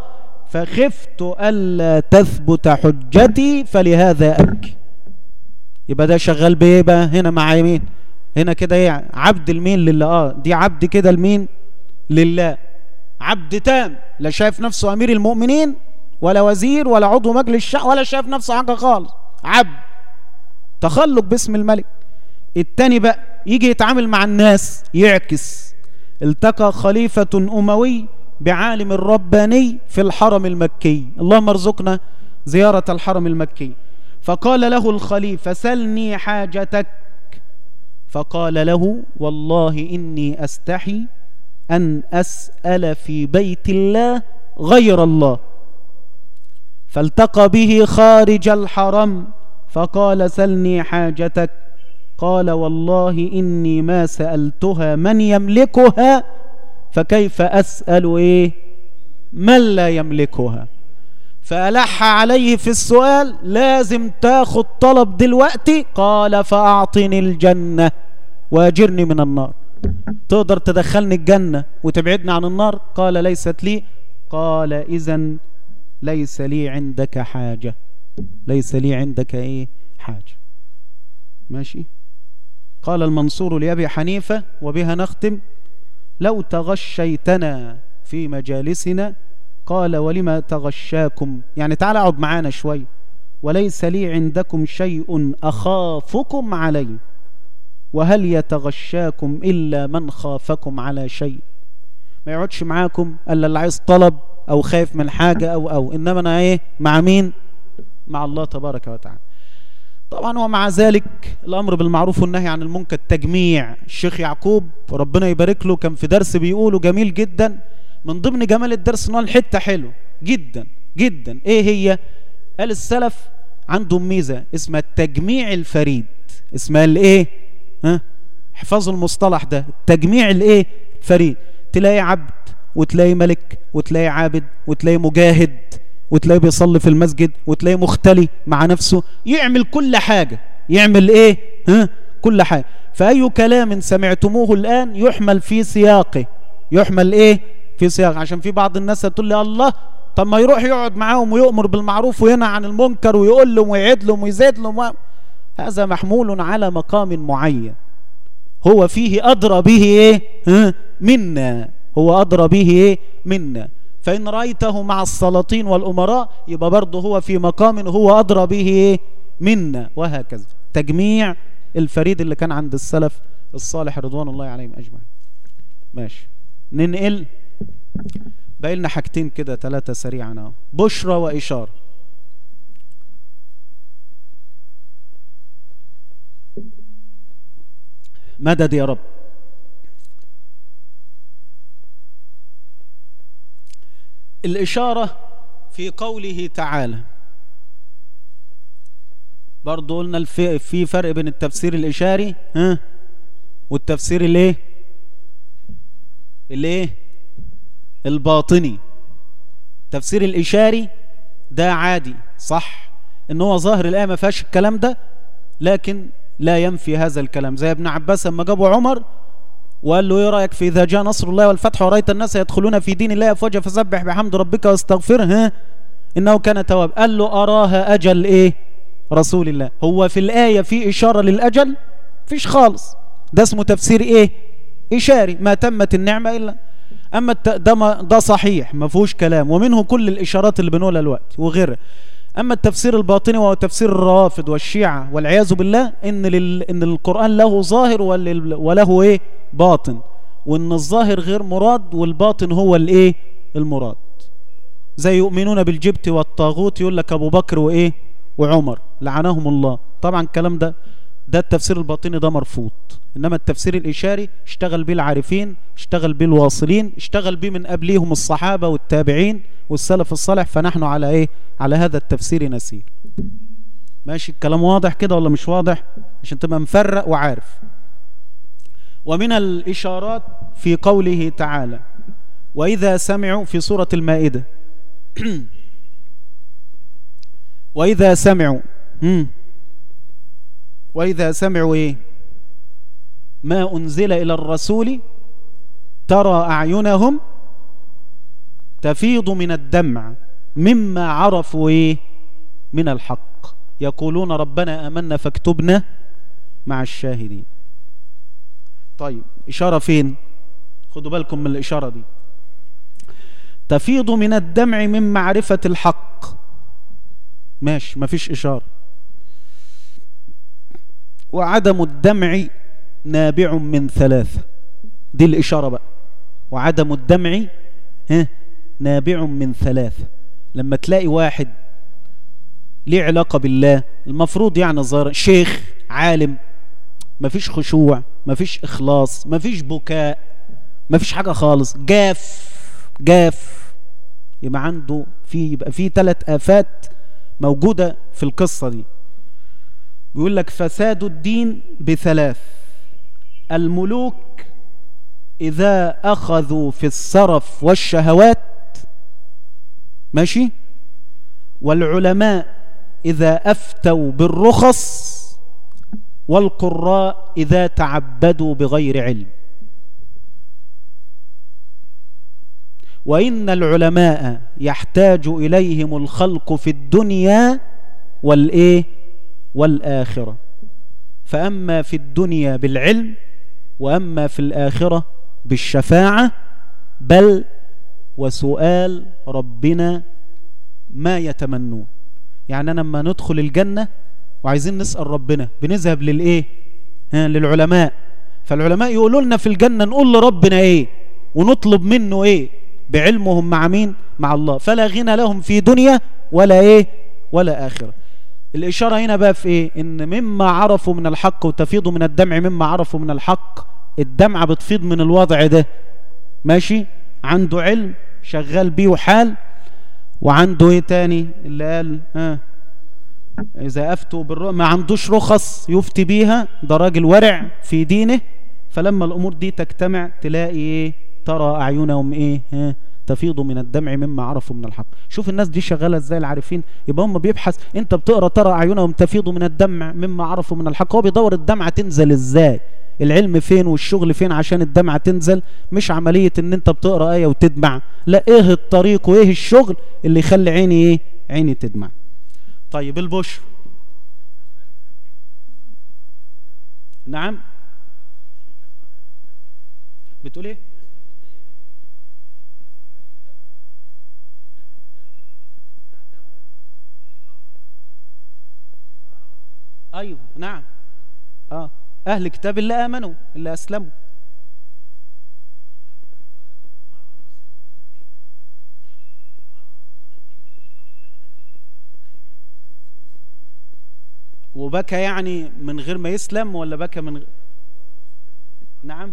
S1: فخفت ألا تثبت حجتي فلهذا أبكي يبقى ده شغال بايه بقى هنا مع يمين هنا كده ايه عبد المين لله اه دي عبد كده المين لله عبد تام لا شايف نفسه امير المؤمنين ولا وزير ولا عضو مجلس الشعب ولا شايف نفسه حاجه خالص عبد تخلق باسم الملك التاني بقى يجي يتعامل مع الناس يعكس التقى خليفة أموي بعالم رباني في الحرم المكي اللهم ارزقنا زيارة الحرم المكي فقال له الخليفة سلني حاجتك فقال له والله إني أستحي أن أسأل في بيت الله غير الله فالتقى به خارج الحرم فقال سلني حاجتك قال والله إني ما سألتها من يملكها فكيف أسأل إيه من لا يملكها فألح عليه في السؤال لازم تاخد طلب دلوقتي قال فأعطني الجنة واجرني من النار تقدر تدخلني الجنة وتبعدني عن النار قال ليست لي قال إذا ليس لي عندك حاجة ليس لي عندك ايه حاجة ماشي قال المنصور لأبي حنيفة وبها نختم لو تغشيتنا في مجالسنا قال ولما تغشاكم يعني تعال اقعد معانا شوي وليس لي عندكم شيء أخافكم علي وهل يتغشاكم إلا من خافكم على شيء ما يقعدش معاكم إلا اللي عايز طلب أو خايف من حاجة أو أو إنما أنا إيه مع مين مع الله تبارك وتعالى طبعا ومع ذلك الأمر بالمعروف والنهي عن المنكر تجميع الشيخ يعقوب ربنا يبارك له كان في درس بيقوله جميل جدا من ضمن جمال الدرس ان هو الحته حلو جدا جدا ايه هي قال السلف عندهم ميزه اسمها التجميع الفريد اسمها الايه ها احفظوا المصطلح ده التجميع الايه فريد تلاقي عبد وتلاقي ملك وتلاقي عابد وتلاقي مجاهد وتلاقيه بيصلي في المسجد وتلاقيه مختلي مع نفسه يعمل كل حاجة يعمل ايه ها كل حاجة فأي كلام سمعتموه الآن يحمل في سياقه يحمل ايه في سياق عشان في بعض الناس تقول لي الله طب ما يروح يقعد معاهم ويؤمر بالمعروف وينهى عن المنكر ويقول لهم ويعد لهم ويزيد لهم و... هذا محمول على مقام معين هو فيه أدرى به إيه ها؟ منا هو أدرى به إيه منا فإن رأيته مع السلاطين والأمراء يبقى برضه هو في مقام هو أدرى به إيه منا وهكذا تجميع الفريد اللي كان عند السلف الصالح رضوان الله عليهم أجمعين ماشي ننقل باقي لنا حاجتين كده ثلاثة سريعا اهو بشرى وإشارة مدد يا رب الإشارة في قوله تعالى برضو قلنا الف- في فرق بين التفسير الإشاري ها والتفسير الايه الايه الباطني التفسير الإشاري ده عادي صح ان هو ظاهر الآية ما فيهاش الكلام ده لكن لا ينفي هذا الكلام زي ابن عباس لما جابوا عمر وقال له ايه رايك في اذا جاء نصر الله والفتح ورايت الناس يدخلون في دين الله افواجا فسبح بحمد ربك واستغفره ها انه كان تواب قال له اراها اجل ايه رسول الله هو في الايه في اشاره للاجل فيش خالص ده اسمه تفسير ايه اشاري ما تمت النعمه الا اما الت... ده ما... ده صحيح ما فيهوش كلام ومنه كل الاشارات اللي بنقولها الوقت وغيرها اما التفسير الباطني وهو تفسير الروافض والشيعة والعياذ بالله ان لل... ان القران له ظاهر ول... وله ايه باطن وان الظاهر غير مراد والباطن هو الايه المراد زي يؤمنون بالجبت والطاغوت يقول لك ابو بكر وايه وعمر لعنهم الله طبعا الكلام ده ده التفسير الباطني ده مرفوض انما التفسير الاشاري اشتغل به العارفين اشتغل به الواصلين اشتغل به من قبليهم الصحابه والتابعين والسلف الصالح فنحن على ايه على هذا التفسير نسير ماشي الكلام واضح كده ولا مش واضح عشان تبقى مفرق وعارف ومن الاشارات في قوله تعالى واذا سمعوا في سوره المائده واذا سمعوا مم. واذا سمعوا ايه ما انزل الى الرسول ترى اعينهم تفيض من الدمع مما عرفوا ايه من الحق يقولون ربنا امنا فاكتبنا مع الشاهدين طيب اشاره فين خدوا بالكم من الاشاره دي تفيض من الدمع من معرفه الحق ماشي مفيش اشاره وعدم الدمع نابع من ثلاثه دي الاشاره بقى وعدم الدمع ها نابع من ثلاثه لما تلاقي واحد ليه علاقة بالله المفروض يعني ظاهر شيخ عالم مفيش خشوع مفيش إخلاص مفيش بكاء مفيش حاجة خالص جاف جاف يبقى عنده في يبقى في ثلاث آفات موجودة في القصة دي بيقول لك فساد الدين بثلاث الملوك إذا أخذوا في السرف والشهوات ماشي والعلماء إذا أفتوا بالرخص والقراء إذا تعبدوا بغير علم وإن العلماء يحتاج إليهم الخلق في الدنيا والإيه والآخرة فأما في الدنيا بالعلم وأما في الآخرة بالشفاعة بل وسؤال ربنا ما يتمنون يعني أنا لما ندخل الجنة وعايزين نسأل ربنا بنذهب للإيه ها للعلماء فالعلماء يقولوا لنا في الجنة نقول لربنا إيه ونطلب منه إيه بعلمهم مع مين مع الله فلا غنى لهم في دنيا ولا إيه ولا آخرة الإشارة هنا بقى في إيه إن مما عرفوا من الحق وتفيض من الدمع مما عرفوا من الحق الدمعة بتفيض من الوضع ده ماشي عنده علم شغال بيه وحال وعنده ايه تاني اللي قال ها اذا افتوا بالرؤى ما عندوش رخص يفتي بيها ده راجل ورع في دينه فلما الامور دي تجتمع تلاقي ايه ترى اعينهم ايه ها تفيض من الدمع مما عرفوا من الحق شوف الناس دي شغاله ازاي العارفين يبقى هم بيبحث انت بتقرا ترى اعينهم تفيض من الدمع مما عرفوا من الحق هو بيدور الدمعه تنزل ازاي العلم فين والشغل فين عشان الدمعة تنزل مش عملية ان انت بتقرأ آية وتدمع لا ايه الطريق وايه الشغل اللي يخلي عيني ايه عيني تدمع طيب البشر نعم بتقول ايه ايوه نعم اه أهل كتاب اللي آمنوا اللي أسلموا وبكى يعني من غير ما يسلم ولا بكى من غ... نعم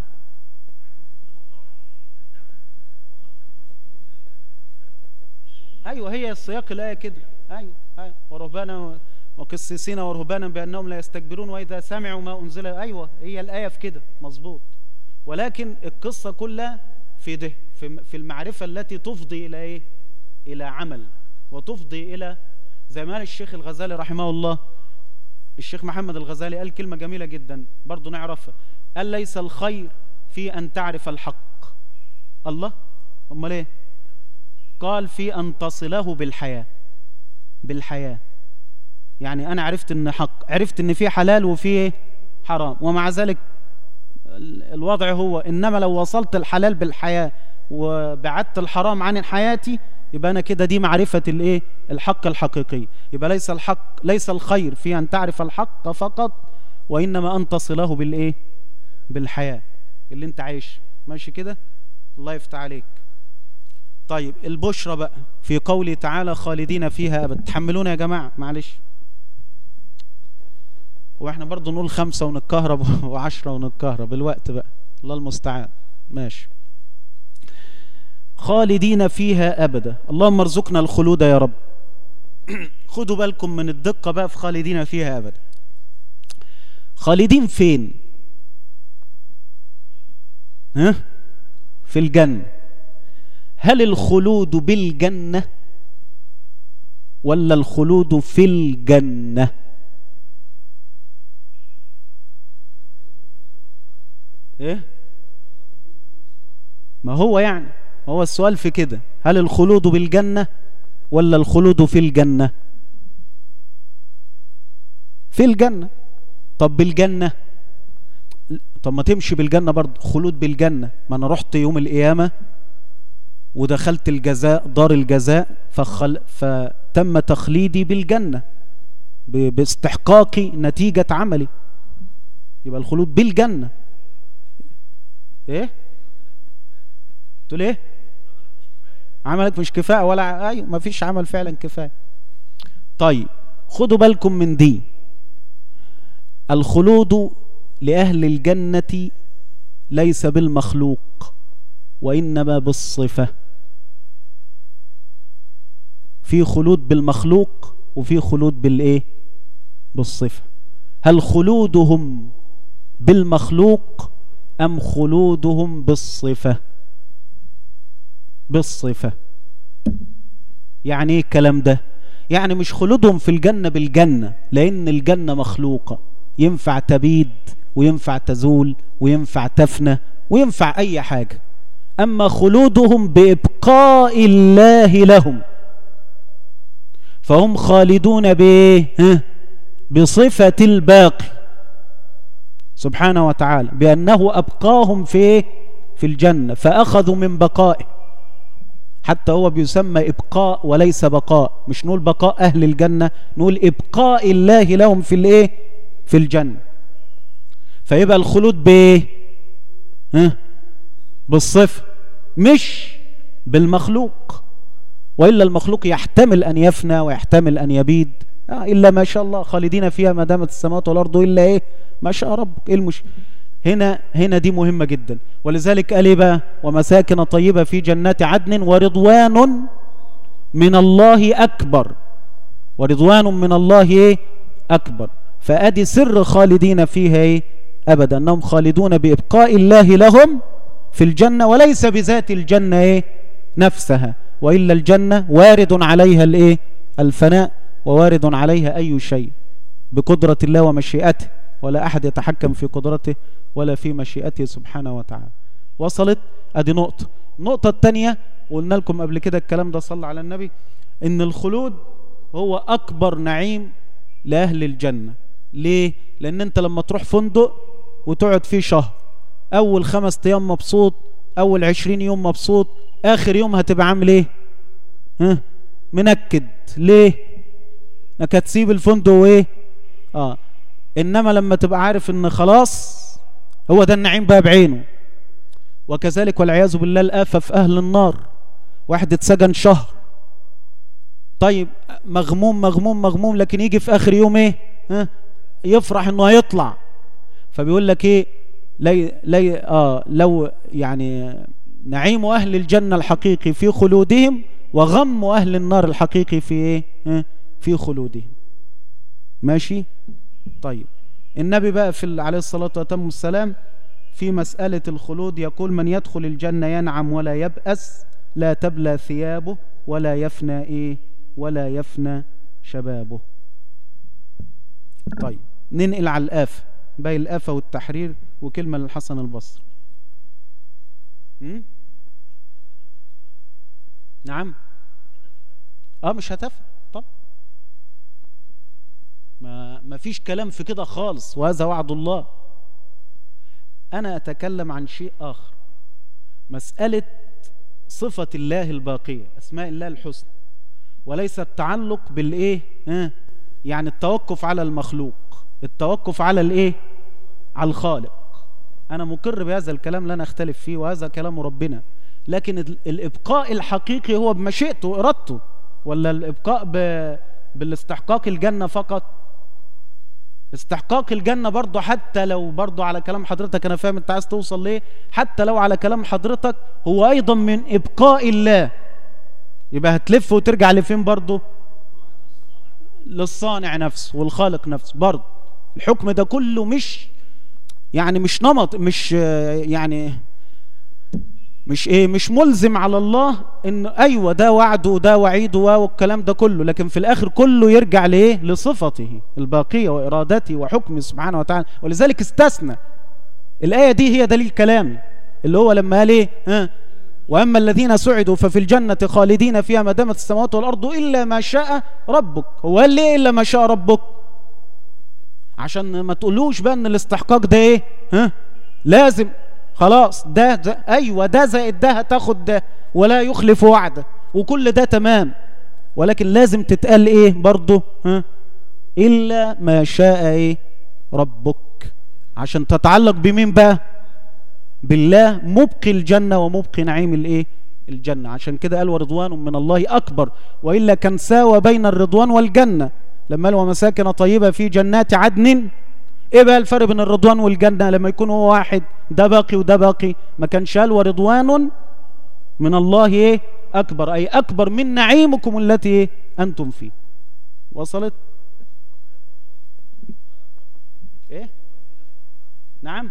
S1: ايوه هي السياق الايه كده ايوه ايوه ورهبانا وقسيسين ورهبانا بانهم لا يستكبرون واذا سمعوا ما انزل ايوه هي الايه في كده مظبوط ولكن القصه كلها في ده في في المعرفه التي تفضي الى ايه الى عمل وتفضي الى زي ما قال الشيخ الغزالي رحمه الله الشيخ محمد الغزالي قال كلمه جميله جدا برضه نعرفها قال ليس الخير في ان تعرف الحق الله امال ايه قال في ان تصله بالحياه بالحياه يعني انا عرفت ان حق عرفت ان في حلال وفي حرام ومع ذلك الوضع هو انما لو وصلت الحلال بالحياه وبعدت الحرام عن حياتي يبقى انا كده دي معرفه الايه الحق الحقيقي يبقى ليس الحق ليس الخير في ان تعرف الحق فقط وانما ان تصله بالايه بالحياه اللي انت عايش ماشي كده الله يفتح عليك طيب البشرى بقى في قوله تعالى خالدين فيها ابدا تحملونا يا جماعه معلش واحنا برضو نقول خمسة ونتكهرب وعشرة ونتكهرب الوقت بقى الله المستعان ماشي خالدين فيها أبدا اللهم ارزقنا الخلود يا رب خدوا بالكم من الدقة بقى في خالدين فيها أبدا خالدين فين ها في الجنة هل الخلود بالجنة ولا الخلود في الجنة ايه ما هو يعني هو السؤال في كده هل الخلود بالجنة ولا الخلود في الجنة في الجنة طب بالجنة طب ما تمشي بالجنة برضه خلود بالجنة ما أنا رحت يوم القيامة ودخلت الجزاء دار الجزاء فخل فتم تخليدي بالجنة باستحقاق نتيجة عملي يبقى الخلود بالجنة ايه تقول ايه عملك مش كفاية ولا ايوه ما فيش عمل فعلا كفاية طيب خدوا بالكم من دي الخلود لأهل الجنة ليس بالمخلوق وإنما بالصفة في خلود بالمخلوق وفي خلود بالإيه بالصفة هل خلودهم بالمخلوق أم خلودهم بالصفة بالصفة يعني ايه الكلام ده يعني مش خلودهم في الجنة بالجنة لأن الجنة مخلوقة ينفع تبيد وينفع تزول وينفع تفنى وينفع أي حاجة أما خلودهم بإبقاء الله لهم فهم خالدون بايه بصفة الباقي سبحانه وتعالى بأنه أبقاهم في في الجنة فأخذوا من بقائه حتى هو بيسمى إبقاء وليس بقاء مش نقول بقاء أهل الجنة نقول إبقاء الله لهم في الإيه في الجنة فيبقى الخلود بايه ها بالصفة مش بالمخلوق وإلا المخلوق يحتمل أن يفنى ويحتمل أن يبيد آه إلا ما شاء الله خالدين فيها ما دامت السماوات والأرض إلا إيه ما شاء ربك إيه المش هنا هنا دي مهمة جدا ولذلك قال إيه بقى ومساكن طيبة في جنات عدن ورضوان من الله أكبر ورضوان من الله إيه أكبر فأدي سر خالدين فيها إيه أبدا أنهم خالدون بإبقاء الله لهم في الجنة وليس بذات الجنة إيه نفسها وإلا الجنة وارد عليها الإيه الفناء ووارد عليها أي شيء بقدرة الله ومشيئته ولا أحد يتحكم في قدرته ولا في مشيئته سبحانه وتعالى وصلت أدي نقطة النقطة الثانية وقلنا لكم قبل كده الكلام ده صلى على النبي إن الخلود هو أكبر نعيم لأهل الجنة ليه؟ لأن أنت لما تروح فندق وتقعد فيه شهر أول خمس أيام مبسوط أول عشرين يوم مبسوط آخر يوم هتبقى عامل إيه؟ ها؟ منكد ليه؟ انك هتسيب الفندق وايه اه انما لما تبقى عارف ان خلاص هو ده النعيم بقى بعينه وكذلك والعياذ بالله الآفة في أهل النار واحد اتسجن شهر طيب مغموم مغموم مغموم لكن يجي في آخر يوم ايه ها يفرح انه هيطلع فبيقول لك ايه لي لي اه لو يعني نعيم اهل الجنه الحقيقي في خلودهم وغم اهل النار الحقيقي في ايه اه في خلودهم ماشي طيب النبي بقى في عليه الصلاه والسلام في مسألة الخلود يقول من يدخل الجنة ينعم ولا يبأس لا تبلى ثيابه ولا يفنى إيه ولا يفنى شبابه طيب ننقل على الآفة باقي الآفة والتحرير وكلمة للحسن البصري نعم اه مش هتفهم طب ما ما فيش كلام في كده خالص وهذا وعد الله انا اتكلم عن شيء اخر مسألة صفة الله الباقية اسماء الله الحسنى وليس التعلق بالايه ها يعني التوقف على المخلوق التوقف على الايه على الخالق انا مقر بهذا الكلام لا نختلف فيه وهذا كلام ربنا لكن الابقاء الحقيقي هو بمشيئته وارادته ولا الابقاء ب... بالاستحقاق الجنه فقط استحقاق الجنه برضه حتى لو برضه على كلام حضرتك انا فاهم انت عايز توصل ليه حتى لو على كلام حضرتك هو ايضا من ابقاء الله يبقى هتلف وترجع لفين برضه للصانع نفسه والخالق نفسه برضه الحكم ده كله مش يعني مش نمط مش يعني مش ايه مش ملزم على الله ان ايوه ده وعده وده وعيده والكلام ده كله لكن في الاخر كله يرجع لايه لصفته الباقيه وارادته وحكمه سبحانه وتعالى ولذلك استثنى الايه دي هي دليل كلامي اللي هو لما قال ايه ها وأما الذين سعدوا ففي الجنة خالدين فيها ما دامت السماوات والأرض إلا ما شاء ربك هو قال ليه إلا ما شاء ربك عشان ما تقولوش بقى ان الاستحقاق ده ايه ها لازم خلاص ده, ده ايوه ده زائد ده هتاخد ده ولا يخلف وعده وكل ده تمام ولكن لازم تتقال ايه برضه ها الا ما شاء ايه ربك عشان تتعلق بمين بقى بالله مبقي الجنة ومبقي نعيم الايه الجنة عشان كده قال ورضوان من الله أكبر وإلا كان ساوى بين الرضوان والجنة لما قال ومساكن طيبة في جنات عدن ايه بقى الفرق بين الرضوان والجنة لما يكون هو واحد ده باقي وده باقي ما كان شال ورضوان من الله ايه أكبر أي أكبر من نعيمكم التي إيه؟ أنتم فيه وصلت ايه نعم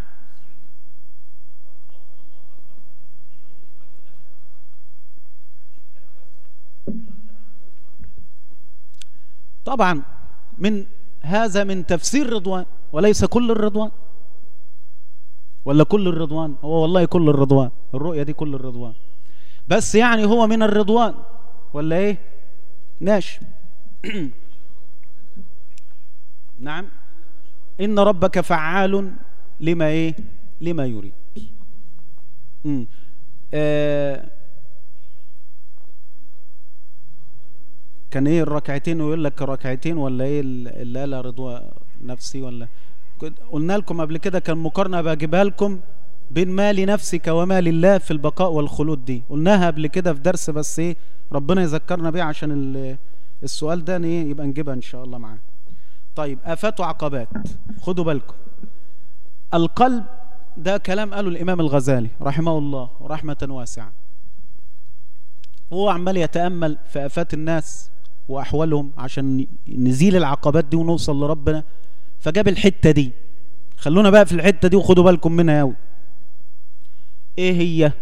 S1: طبعا من هذا من تفسير رضوان وليس كل الرضوان ولا كل الرضوان هو والله كل الرضوان الرؤية دي كل الرضوان بس يعني هو من الرضوان ولا ايه ماشي نعم إن ربك فعال لما ايه لما يريد امم آه كان ايه الركعتين ويقول لك ركعتين ولا ايه اللي قالها رضوى نفسي ولا قلنا لكم قبل كده كان مقارنه بجيبها لكم بين مال نفسك ومال الله في البقاء والخلود دي قلناها قبل كده في درس بس ايه ربنا يذكرنا بيه عشان السؤال ده ايه يبقى نجيبها ان شاء الله معاه طيب افات وعقبات خدوا بالكم القلب ده كلام قاله الامام الغزالي رحمه الله رحمه واسعه هو عمال يتامل في افات الناس واحوالهم عشان نزيل العقبات دي ونوصل لربنا فجاب الحته دي خلونا بقى في الحته دي وخدوا بالكم منها قوي ايه هي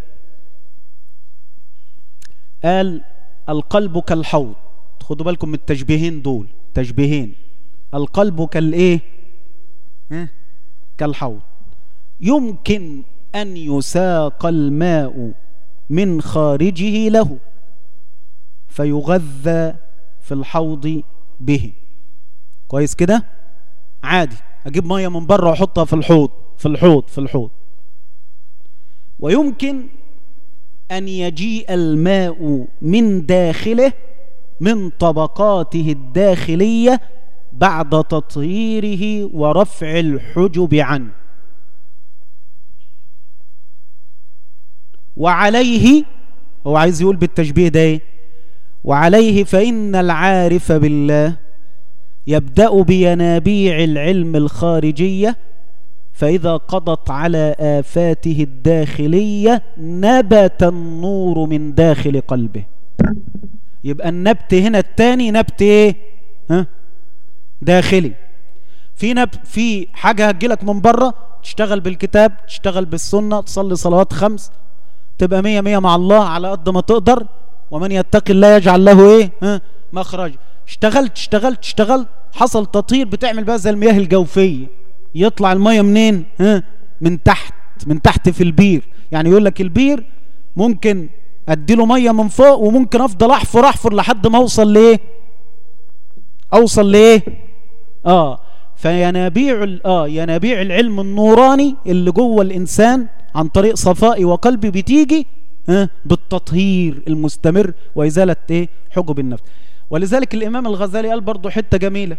S1: قال القلب كالحوض خدوا بالكم من التشبيهين دول تشبيهين القلب كالايه كالحوض يمكن ان يساق الماء من خارجه له فيغذى في الحوض به كويس كده عادي اجيب ميه من بره واحطها في الحوض في الحوض في الحوض ويمكن ان يجيء الماء من داخله من طبقاته الداخليه بعد تطهيره ورفع الحجب عنه وعليه هو عايز يقول بالتشبيه ده ايه وعليه فإن العارف بالله يبدأ بينابيع العلم الخارجية فإذا قضت على آفاته الداخلية نبت النور من داخل قلبه يبقى النبت هنا التاني نبت ايه ها داخلي في نب في حاجة هتجيلك من بره تشتغل بالكتاب تشتغل بالسنة تصلي صلوات خمس تبقى مية مية مع الله على قد ما تقدر ومن يتق الله يجعل له ايه ها مخرج اشتغلت اشتغلت اشتغلت حصل تطهير بتعمل بقى زي المياه الجوفيه يطلع الميه منين ها من تحت من تحت في البير يعني يقول لك البير ممكن اديله ميه من فوق وممكن افضل احفر احفر لحد ما اوصل لايه اوصل لايه اه فينابيع اه ينابيع العلم النوراني اللي جوه الانسان عن طريق صفائي وقلبي بتيجي بالتطهير المستمر وإزالة إيه حجب النفس ولذلك الإمام الغزالي قال برضو حتة جميلة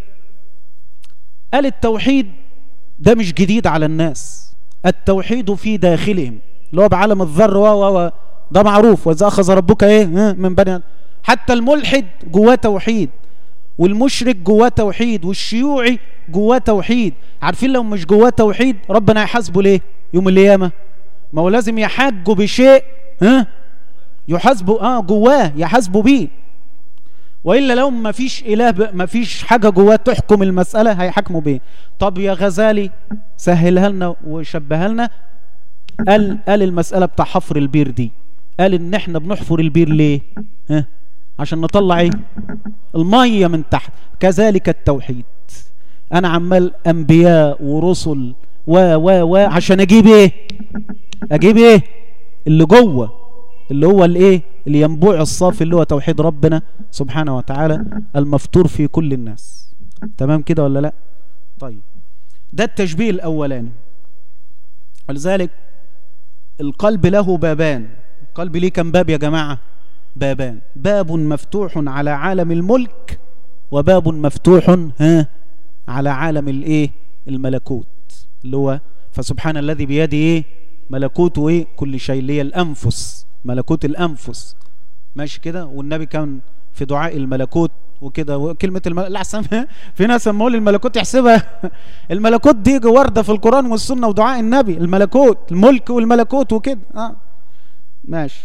S1: قال التوحيد ده مش جديد على الناس التوحيد في داخلهم اللي هو بعالم الذر و و ده معروف وإذا أخذ ربك إيه من بني حتى الملحد جواه توحيد والمشرك جواه توحيد والشيوعي جواه توحيد عارفين لو مش جواه توحيد ربنا يحاسبه ليه يوم القيامه ما هو لازم يحاجوا بشيء ها يحاسبوا اه جواه يحاسبوا بيه والا لو ما فيش اله ما فيش حاجه جواه تحكم المساله هيحكموا بيه طب يا غزالي سهلها لنا وشبهها لنا قال قال المساله بتاع حفر البير دي قال ان احنا بنحفر البير ليه ها عشان نطلع ايه الميه من تحت كذلك التوحيد انا عمال انبياء ورسل و و و عشان اجيب ايه اجيب ايه اللي جوه اللي هو الايه الينبوع الصافي اللي هو توحيد ربنا سبحانه وتعالى المفطور في كل الناس تمام كده ولا لا طيب ده التشبيه الاولاني ولذلك القلب له بابان القلب ليه كم باب يا جماعه بابان باب مفتوح على عالم الملك وباب مفتوح ها على عالم الايه الملكوت اللي هو فسبحان الذي بيده ايه ملكوت ايه كل شيء اللي هي الانفس ملكوت الانفس ماشي كده والنبي كان في دعاء الملكوت وكده كلمة الملكوت لا احسن في ناس لما اقول الملكوت يحسبها الملكوت دي وردة في القرآن والسنة ودعاء النبي الملكوت الملك والملكوت وكده اه ماشي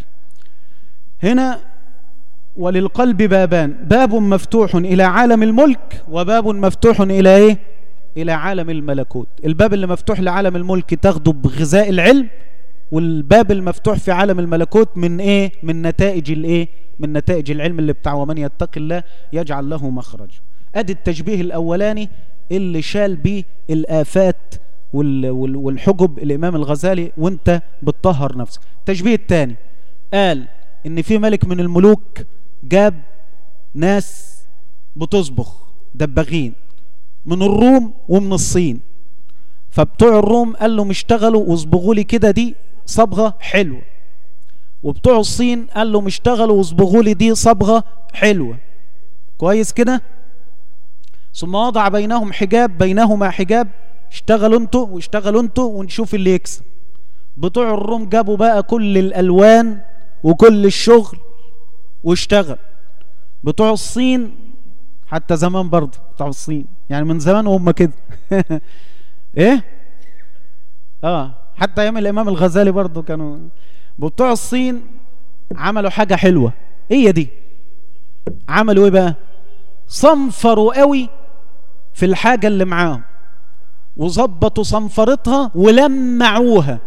S1: هنا وللقلب بابان باب مفتوح إلى عالم الملك وباب مفتوح إلى إيه إلى عالم الملكوت الباب اللي مفتوح لعالم الملك تاخده بغذاء العلم والباب المفتوح في عالم الملكوت من إيه من نتائج الإيه من نتائج العلم اللي بتاع ومن يتق الله يجعل له مخرج ادي التشبيه الاولاني اللي شال بيه الافات والحجب الامام الغزالي وانت بتطهر نفسك التشبيه الثاني قال ان في ملك من الملوك جاب ناس بتصبخ دباغين من الروم ومن الصين فبتوع الروم قال لهم اشتغلوا واصبغوا لي كده دي صبغه حلوه وبتوع الصين قال لهم اشتغلوا واصبغوا لي دي صبغه حلوه كويس كده ثم وضع بينهم حجاب بينهما حجاب اشتغلوا انتوا واشتغلوا انتوا ونشوف اللي يكسب بتوع الروم جابوا بقى كل الالوان وكل الشغل واشتغل بتوع الصين حتى زمان برضه بتوع الصين يعني من زمان وهم كده ايه اه حتى ايام الامام الغزالي برضه كانوا بتوع الصين عملوا حاجة حلوة هي دي عملوا ايه بقى صنفروا قوي في الحاجة اللي معاهم وظبطوا صنفرتها ولمعوها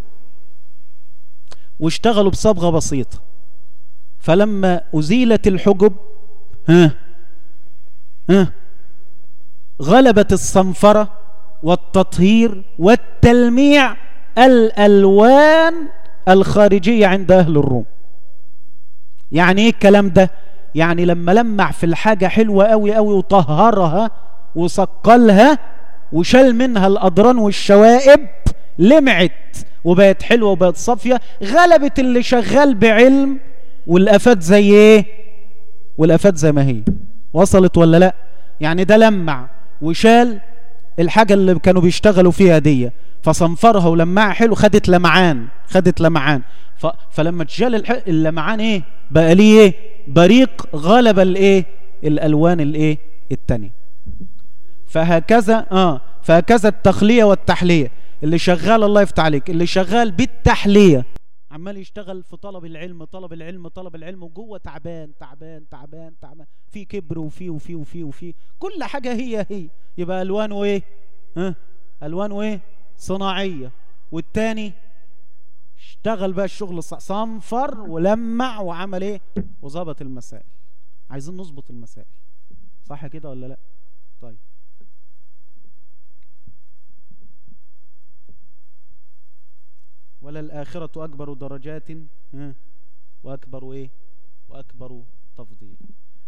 S1: واشتغلوا بصبغة بسيطة فلما أزيلت الحجب ها ها غلبت الصنفرة والتطهير والتلميع الألوان الخارجية عند أهل الروم يعني ايه الكلام ده يعني لما لمع في الحاجة حلوة قوي قوي وطهرها وصقلها وشال منها الأضران والشوائب لمعت وبقت حلوة وبقت صافية غلبت اللي شغال بعلم والافات زي ايه والافات زي ما هي وصلت ولا لا يعني ده لمع وشال الحاجة اللي كانوا بيشتغلوا فيها دي فصنفرها ولمعها حلو خدت لمعان خدت لمعان ف... فلما تشال الح... اللمعان ايه بقى ليه ايه بريق غلب الايه الالوان الايه التانية فهكذا اه فهكذا التخلية والتحلية اللي شغال الله يفتح عليك اللي شغال بالتحلية عمال يشتغل في طلب العلم طلب العلم طلب العلم وجوه تعبان تعبان تعبان تعبان في كبر وفي وفي وفي وفي كل حاجة هي هي يبقى ألوانه إيه ها ألوانه إيه صناعية والتاني اشتغل بقى الشغل صنفر ولمع وعمل ايه وظبط المسائل عايزين نظبط المسائل صح كده ولا لا طيب ولا الآخرة أكبر درجات وأكبر إيه وأكبر تفضيلا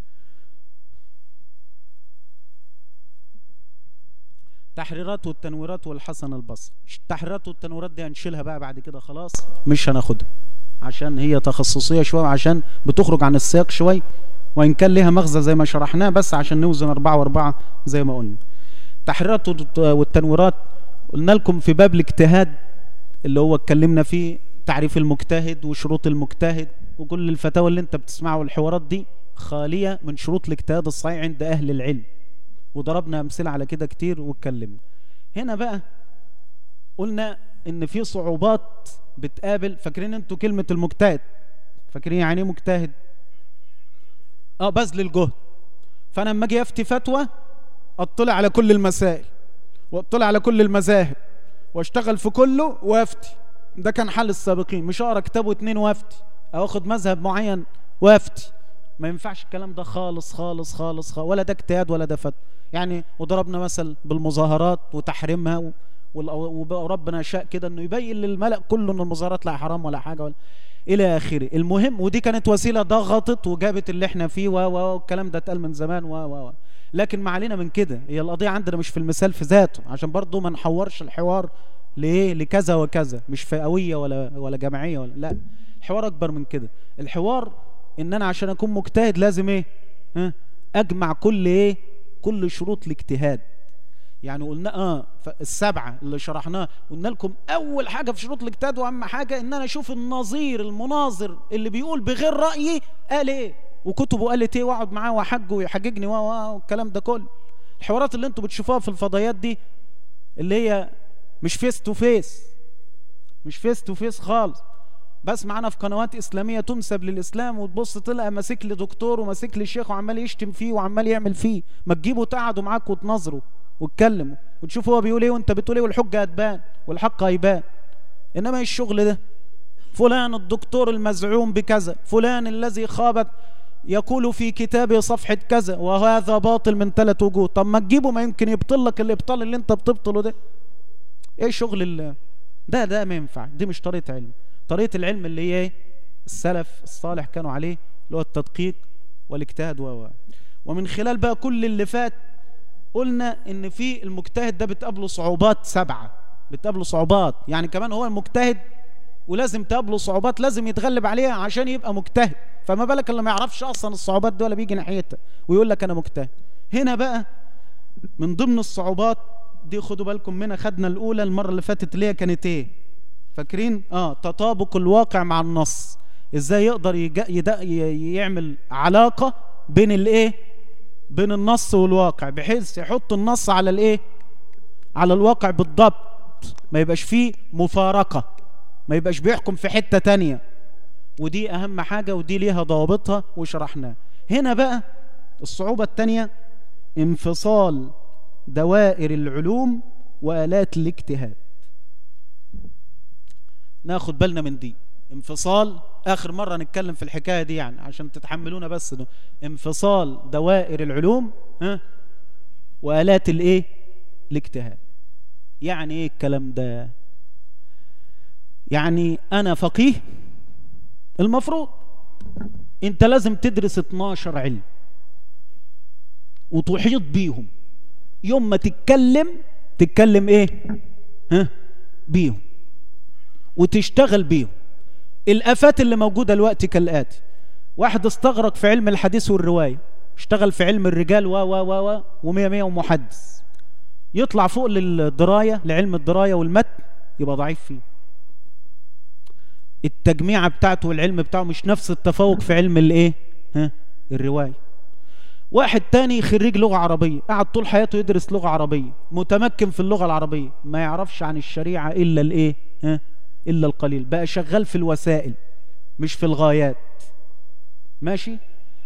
S1: تحريرات والتنويرات والحسن البصري التحريرات والتنويرات دي هنشيلها بقى بعد كده خلاص مش هناخدها عشان هي تخصصية شوية عشان بتخرج عن السياق شوية وإن كان لها مغزى زي ما شرحناه بس عشان نوزن أربعة وأربعة زي ما قلنا التحريرات والتنويرات قلنا لكم في باب الاجتهاد اللي هو اتكلمنا فيه تعريف المجتهد وشروط المجتهد وكل الفتاوى اللي انت بتسمعها والحوارات دي خالية من شروط الاجتهاد الصحيح عند أهل العلم وضربنا أمثلة على كده كتير واتكلمنا هنا بقى قلنا ان في صعوبات بتقابل فاكرين انتوا كلمة المجتهد فاكرين يعني ايه مجتهد اه بذل الجهد فانا لما اجي افتي فتوى اطلع على كل المسائل واطلع على كل المذاهب واشتغل في كله وافتي ده كان حل السابقين مش اقرا كتاب واتنين وافتي او اخد مذهب معين وافتي ما ينفعش الكلام ده خالص خالص خالص, خالص ولا ده اجتهاد ولا ده فتوى يعني وضربنا مثل بالمظاهرات وتحريمها وربنا شاء كده انه يبين للملأ كله ان المظاهرات لا حرام ولا حاجه ولا الى اخره المهم ودي كانت وسيله ضغطت وجابت اللي احنا فيه و والكلام ده اتقال من زمان و و لكن ما علينا من كده هي القضيه عندنا مش في المثال في ذاته عشان برضو ما نحورش الحوار لايه لكذا وكذا مش فئويه ولا ولا جماعيه ولا لا الحوار اكبر من كده الحوار ان انا عشان اكون مجتهد لازم ايه ها اجمع كل ايه كل شروط الاجتهاد يعني قلنا اه السبعه اللي شرحناها قلنا لكم اول حاجه في شروط الاجتهاد واهم حاجه ان انا اشوف النظير المناظر اللي بيقول بغير رايي قال ايه وكتبه قالت ايه واقعد معاه واحجه ويحججني والكلام ده كله الحوارات اللي انتوا بتشوفوها في الفضائيات دي اللي هي مش فيس تو فيس مش فيس تو فيس خالص بس معانا في قنوات اسلاميه تنسب للاسلام وتبص تلقى ماسك لي دكتور وماسك لي شيخ وعمال يشتم فيه وعمال يعمل فيه ما تجيبوا تقعدوا معاك وتنظروا وتكلموا وتشوفوا هو بيقول ايه وانت بتقول ايه والحجه هتبان والحق هيبان انما ايه الشغل ده فلان الدكتور المزعوم بكذا فلان الذي خابت يقول في كتابه صفحة كذا وهذا باطل من ثلاث وجوه طب ما تجيبه ما يمكن يبطل لك الابطال اللي انت بتبطله ده ايه شغل الله ده ده ما ينفع دي مش طريقة علم طريقة العلم اللي هي ايه السلف الصالح كانوا عليه اللي هو التدقيق والاجتهاد و ومن خلال بقى كل اللي فات قلنا ان في المجتهد ده بتقابله صعوبات سبعة بتقابله صعوبات يعني كمان هو المجتهد ولازم تقابله صعوبات لازم يتغلب عليها عشان يبقى مجتهد فما بالك اللي ما يعرفش اصلا الصعوبات دي ولا بيجي ناحيتها ويقول لك انا مجتهد هنا بقى من ضمن الصعوبات دي خدوا بالكم منها خدنا الاولى المره اللي فاتت اللي هي كانت ايه فاكرين اه تطابق الواقع مع النص ازاي يقدر يجا يعمل علاقه بين الايه بين النص والواقع بحيث يحط النص على الايه على الواقع بالضبط ما يبقاش فيه مفارقه ما يبقاش بيحكم في حته تانية ودي اهم حاجه ودي ليها ضوابطها وشرحناها هنا بقى الصعوبه الثانيه انفصال دوائر العلوم والات الاجتهاد ناخد بالنا من دي انفصال اخر مره نتكلم في الحكايه دي يعني عشان تتحملونا بس انه انفصال دوائر العلوم ها والات الايه الاجتهاد يعني ايه الكلام ده يعني انا فقيه المفروض انت لازم تدرس 12 علم وتحيط بيهم يوم ما تتكلم تتكلم ايه ها بيهم وتشتغل بيهم الافات اللي موجوده دلوقتي كالاتي واحد استغرق في علم الحديث والروايه اشتغل في علم الرجال و و و و ومية مية ومحدث يطلع فوق للدرايه لعلم الدرايه والمتن يبقى ضعيف فيه التجميعة بتاعته والعلم بتاعه مش نفس التفوق في علم الايه ها الرواية واحد تاني خريج لغة عربية قعد طول حياته يدرس لغة عربية متمكن في اللغة العربية ما يعرفش عن الشريعة إلا الايه ها إلا القليل بقى شغال في الوسائل مش في الغايات ماشي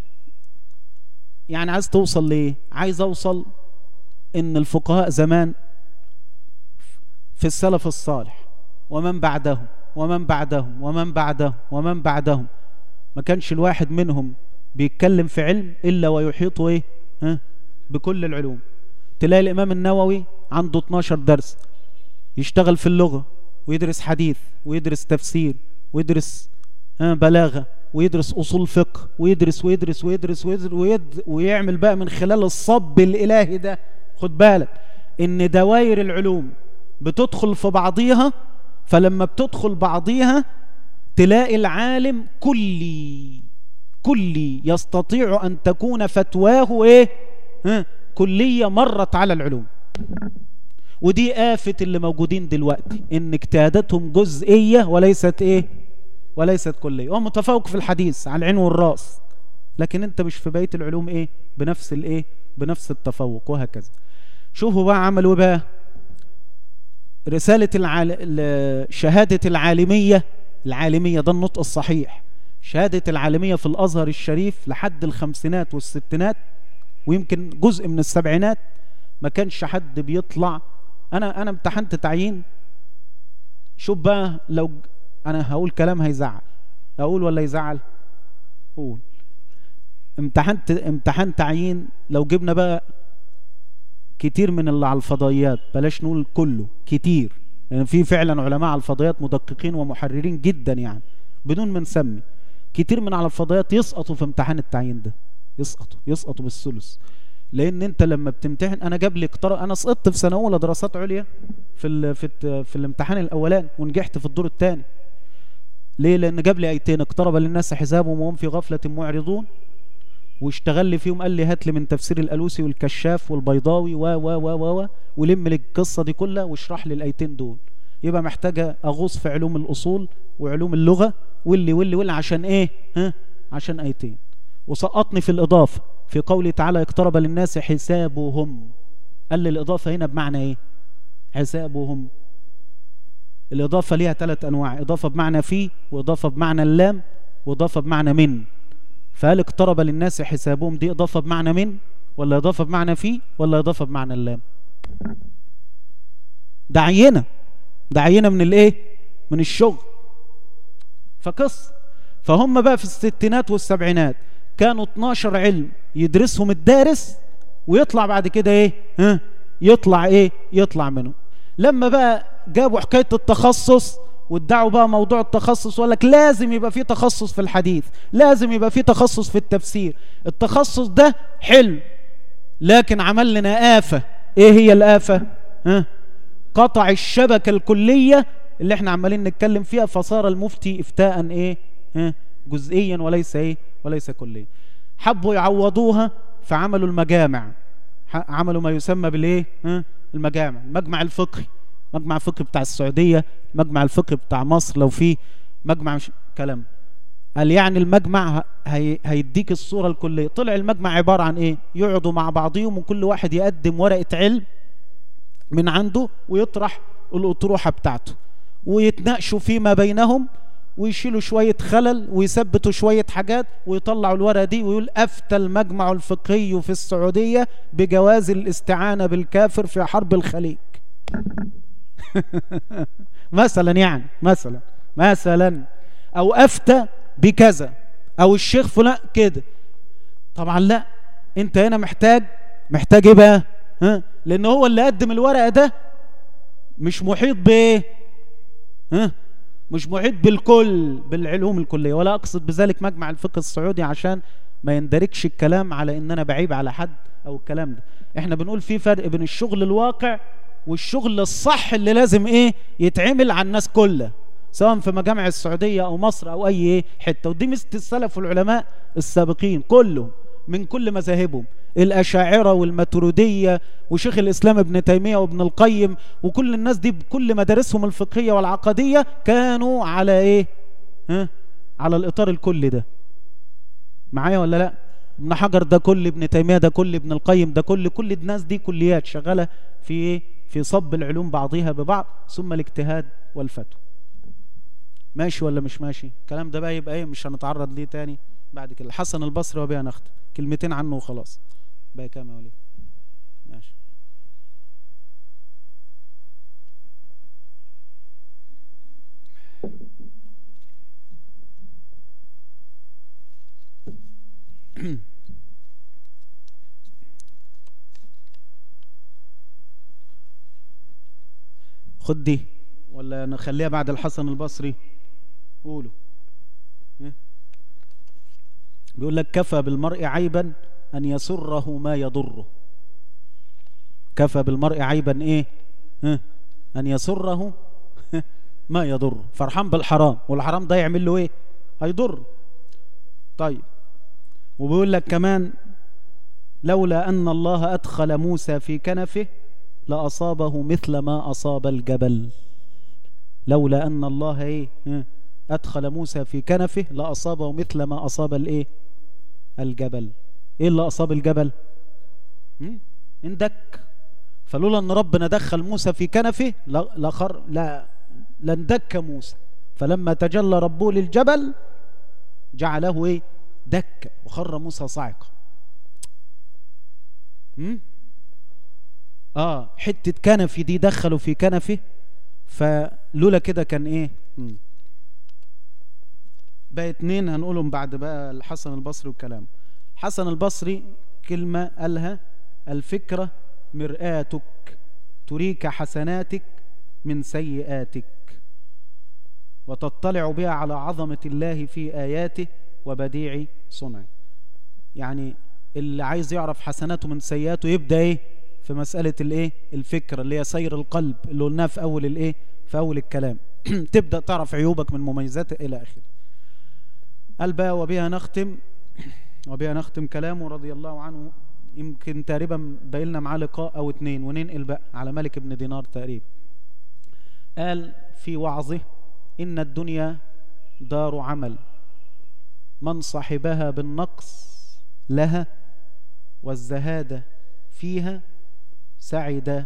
S1: يعني عايز توصل ليه عايز اوصل ان الفقهاء زمان في السلف الصالح ومن بعدهم ومن بعدهم ومن بعدهم ومن بعدهم ما كانش الواحد منهم بيتكلم في علم إلا ويحيط إيه ها بكل العلوم تلاقي الإمام النووي عنده 12 درس يشتغل في اللغة ويدرس حديث ويدرس تفسير ويدرس ها بلاغة ويدرس أصول فقه ويدرس ويدرس ويدرس ويدرس ويد ويعمل بقى من خلال الصب الإلهي ده خد بالك إن دوائر العلوم بتدخل في بعضيها فلما بتدخل بعضيها تلاقي العالم كلي كلي يستطيع أن تكون فتواه إيه ها كلية مرت على العلوم ودي آفة اللي موجودين دلوقتي إن اجتهاداتهم جزئية وليست إيه وليست كلية هو متفوق في الحديث على العين والراس لكن انت مش في بقية العلوم ايه بنفس الايه بنفس التفوق وهكذا شوفوا بقى عملوا بقى رسالة العال... شهادة العالمية العالمية ده النطق الصحيح شهادة العالمية في الأزهر الشريف لحد الخمسينات والستينات ويمكن جزء من السبعينات ما كانش حد بيطلع أنا أنا امتحنت تعيين شوف بقى لو أنا هقول كلام هيزعل أقول ولا يزعل قول امتحنت امتحان تعيين لو جبنا بقى كتير من اللي على الفضائيات بلاش نقول كله كتير لان يعني في فعلا علماء على الفضائيات مدققين ومحررين جدا يعني بدون ما نسمي كتير من على الفضائيات يسقطوا في امتحان التعيين ده يسقطوا يسقطوا بالثلث لان انت لما بتمتحن انا جاب لي اقترب انا سقطت في سنه اولى دراسات عليا في ال في ال في الامتحان الاولاني ونجحت في الدور الثاني ليه لان جاب لي ايتين اقترب للناس حسابهم وهم في غفله معرضون واشتغل لي فيهم قال لي هات لي من تفسير الالوسي والكشاف والبيضاوي و و و و ولم لي القصه دي كلها واشرح لي الايتين دول يبقى محتاجه اغوص في علوم الاصول وعلوم اللغه واللي واللي واللي عشان ايه ها عشان ايتين وسقطني في الاضافه في قوله تعالى اقترب للناس حسابهم قال لي الاضافه هنا بمعنى ايه حسابهم الاضافه ليها ثلاث انواع اضافه بمعنى في واضافه بمعنى اللام واضافه بمعنى من فهل اقترب للناس حسابهم دي اضافه بمعنى من ولا اضافه بمعنى في ولا اضافه بمعنى اللام ده عينه ده عينه من الايه من الشغل فقص فهم بقى في الستينات والسبعينات كانوا 12 علم يدرسهم الدارس ويطلع بعد كده ايه ها يطلع ايه يطلع منه لما بقى جابوا حكايه التخصص وادعوا بقى موضوع التخصص وقال لك لازم يبقى في تخصص في الحديث لازم يبقى في تخصص في التفسير التخصص ده حلو لكن عمل لنا آفة ايه هي الآفة ها قطع الشبكة الكلية اللي احنا عمالين نتكلم فيها فصار المفتي افتاء ايه ها جزئيا وليس ايه وليس كليا حبوا يعوضوها فعملوا المجامع عملوا ما يسمى بالايه ها المجامع المجمع الفقهي مجمع الفقهي بتاع السعوديه مجمع الفقهي بتاع مصر لو في مجمع مش كلام قال يعني المجمع هي... هيديك الصوره الكليه طلع المجمع عباره عن ايه يقعدوا مع بعضهم وكل واحد يقدم ورقه علم من عنده ويطرح الاطروحه بتاعته ويتناقشوا فيما بينهم ويشيلوا شوية خلل ويثبتوا شوية حاجات ويطلعوا الورقة دي ويقول أفتى المجمع الفقهي في السعودية بجواز الاستعانة بالكافر في حرب الخليج مثلا يعني مثلا مثلا أو أفتى بكذا أو الشيخ فلان كده طبعا لا أنت هنا محتاج محتاج إيه بقى؟ ها؟ لأن هو اللي قدم الورقة ده مش محيط بإيه؟ ها؟ مش محيط بالكل بالعلوم الكلية ولا أقصد بذلك مجمع الفقه السعودي عشان ما يندركش الكلام على إن أنا بعيب على حد أو الكلام ده إحنا بنقول في فرق بين الشغل الواقع والشغل الصح اللي لازم إيه يتعمل على الناس كلها سواء في مجامع السعودية أو مصر أو أي إيه حتة ودي ميزة السلف والعلماء السابقين كلهم من كل مذاهبهم الأشاعرة والماترودية وشيخ الإسلام ابن تيمية وابن القيم وكل الناس دي بكل مدارسهم الفقهية والعقدية كانوا على إيه ها؟ على الإطار الكلي ده معايا ولا لا ابن حجر ده كل ابن تيمية ده كل ابن القيم ده كل كل الناس دي كليات شغالة في إيه في صب العلوم بعضها ببعض ثم الاجتهاد والفتوى ماشي ولا مش ماشي الكلام ده بقى يبقى ايه مش هنتعرض ليه تاني بعد كده الحسن البصري وبيها نختم كلمتين عنه وخلاص بقى كام يا وليد ماشي خد دي ولا نخليها بعد الحسن البصري قولوا بيقول لك كفى بالمرء عيبا أن يسره ما يضره كفى بالمرء عيبا إيه ها أن يسره ما يضره فرحان بالحرام والحرام ده يعمل له إيه هيضر طيب وبيقول لك كمان لولا أن الله أدخل موسى في كنفه لأصابه مثل ما أصاب الجبل لولا أن الله إيه أدخل موسى في كنفه لأصابه مثل ما أصاب الإيه الجبل إيه اللي أصاب الجبل اندك فلولا أن ربنا دخل موسى في كنفه لخر لا لاندك موسى فلما تجلى ربه للجبل جعله إيه دك وخر موسى صاعقا اه حته كنفي دي دخلوا في كنفه فلولا كده كان ايه مم. بقى اتنين هنقولهم بعد بقى الحسن البصري والكلام حسن البصري كلمة قالها الفكرة مرآتك تريك حسناتك من سيئاتك وتطلع بها على عظمة الله في آياته وبديع صنعه يعني اللي عايز يعرف حسناته من سيئاته يبدأ ايه في مسألة الايه الفكرة اللي هي سير القلب اللي قلناها في أول الايه في أول الكلام تبدأ تعرف عيوبك من مميزاتك إلى آخره قال بقى وبها نختم وبها نختم كلامه رضي الله عنه يمكن تقريبا باقي معاه لقاء أو اتنين وننقل بقى على ملك بن دينار تقريبا قال في وعظه إن الدنيا دار عمل من صاحبها بالنقص لها والزهادة فيها سعد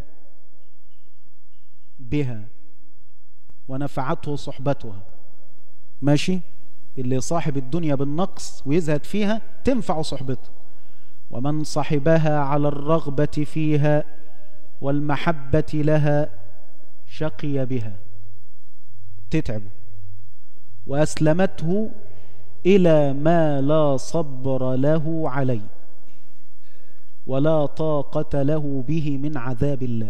S1: بها ونفعته صحبتها ماشي اللي صاحب الدنيا بالنقص ويزهد فيها تنفع صحبته ومن صحبها على الرغبة فيها والمحبة لها شقي بها تتعبه وأسلمته إلى ما لا صبر له عليه ولا طاقة له به من عذاب الله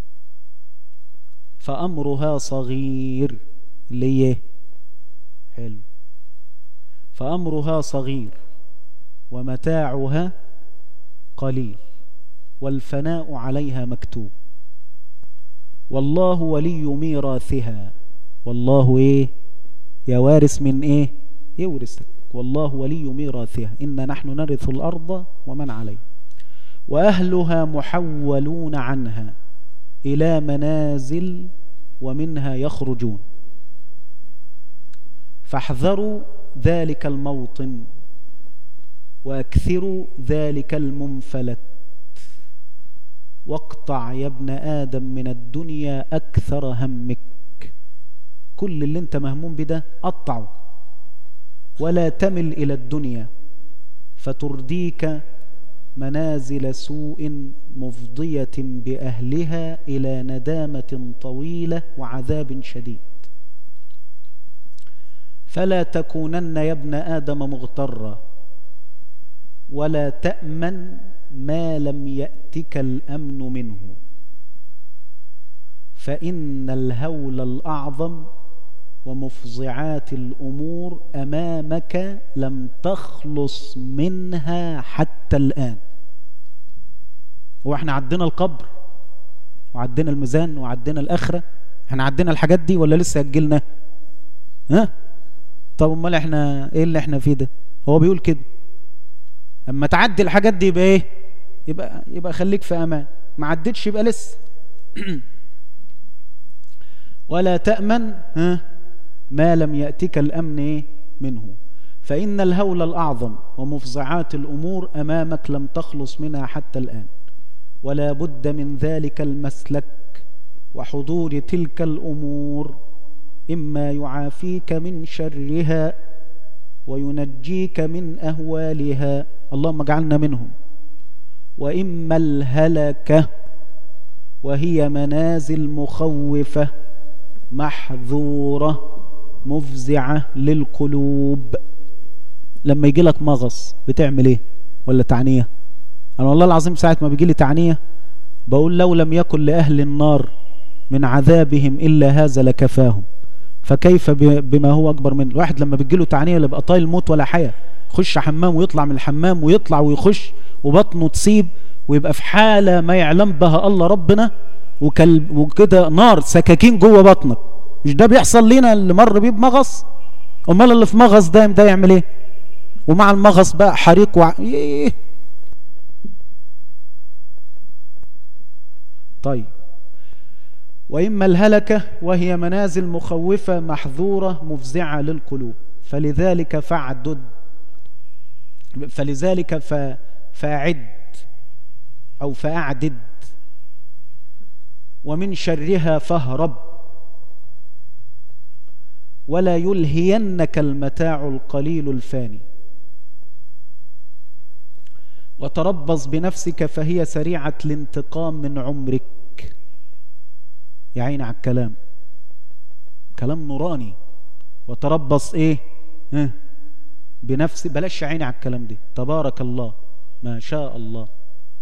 S1: فأمرها صغير ليه حلو فأمرها صغير ومتاعها قليل والفناء عليها مكتوب والله ولي ميراثها والله ايه يا وارث من ايه يورثك والله ولي ميراثها إن نحن نرث الأرض ومن عليها وأهلها محولون عنها إلى منازل ومنها يخرجون فاحذروا ذلك الموطن واكثروا ذلك المنفلت واقطع يا ابن آدم من الدنيا أكثر همك كل اللي انت مهموم بده قطعه ولا تمل إلى الدنيا فترديك منازل سوء مفضية بأهلها إلى ندامة طويلة وعذاب شديد فلا تكونن يا ابن آدم مغترا ولا تأمن ما لم يأتك الأمن منه فإن الهول الأعظم ومفزعات الأمور أمامك لم تخلص منها حتى الآن واحنا عدينا القبر وعدينا الميزان وعدينا الآخرة احنا عدينا الحاجات دي ولا لسه أجلنا ها طب امال احنا ايه اللي احنا فيه ده هو بيقول كده اما تعدي الحاجات دي يبقى ايه يبقى يبقى خليك في امان ما عدتش يبقى لسه ولا تأمن ها ما لم يأتك الأمن إيه منه فإن الهول الأعظم ومفزعات الأمور أمامك لم تخلص منها حتى الآن ولا بد من ذلك المسلك وحضور تلك الأمور إما يعافيك من شرها وينجيك من أهوالها اللهم اجعلنا منهم وإما الهلكة وهي منازل مخوفة محذورة مفزعة للقلوب لما يجي لك مغص بتعمل ايه ولا تعنية انا والله العظيم ساعة ما بيجي لي تعنية بقول لو لم يكن لأهل النار من عذابهم إلا هذا لكفاهم فكيف بما هو أكبر من الواحد لما بيجي له تعنية يبقى طايل موت ولا حياة خش حمام ويطلع من الحمام ويطلع ويخش وبطنه تسيب ويبقى في حالة ما يعلم بها الله ربنا وكده نار سكاكين جوه بطنك مش ده بيحصل لنا اللي مر بيه بمغص امال اللي في مغص ده ده يعمل ايه ومع المغص بقى حريق وع... إيه. طيب وإما الهلكة وهي منازل مخوفة محذورة مفزعة للقلوب فلذلك فاعدد فلذلك ف... فاعد أو فأعدد ومن شرها فاهرب ولا يلهينك المتاع القليل الفاني وتربص بنفسك فهي سريعة الانتقام من عمرك يا عيني على الكلام كلام نوراني وتربص ايه اه بنفسي بلاش عيني على الكلام دي تبارك الله ما شاء الله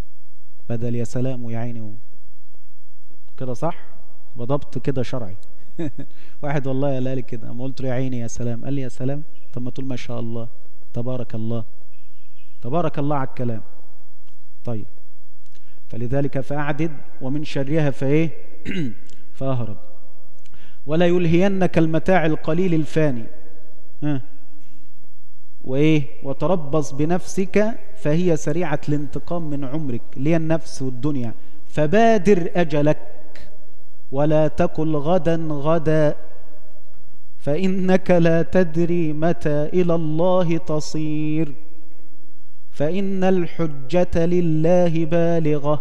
S1: بدل يا سلام ويا عيني كده صح بضبط كده شرعي واحد والله قال لي كده اما قلت له يا عيني يا سلام قال لي يا سلام طب ما تقول ما شاء الله تبارك الله تبارك الله على الكلام طيب فلذلك فأعدد ومن شرها فإيه فأهرب ولا يلهينك المتاع القليل الفاني ها وإيه وتربص بنفسك فهي سريعة الانتقام من عمرك لي النفس والدنيا فبادر أجلك ولا تقل غدا غدا فإنك لا تدري متى إلى الله تصير فإن الحجة لله بالغة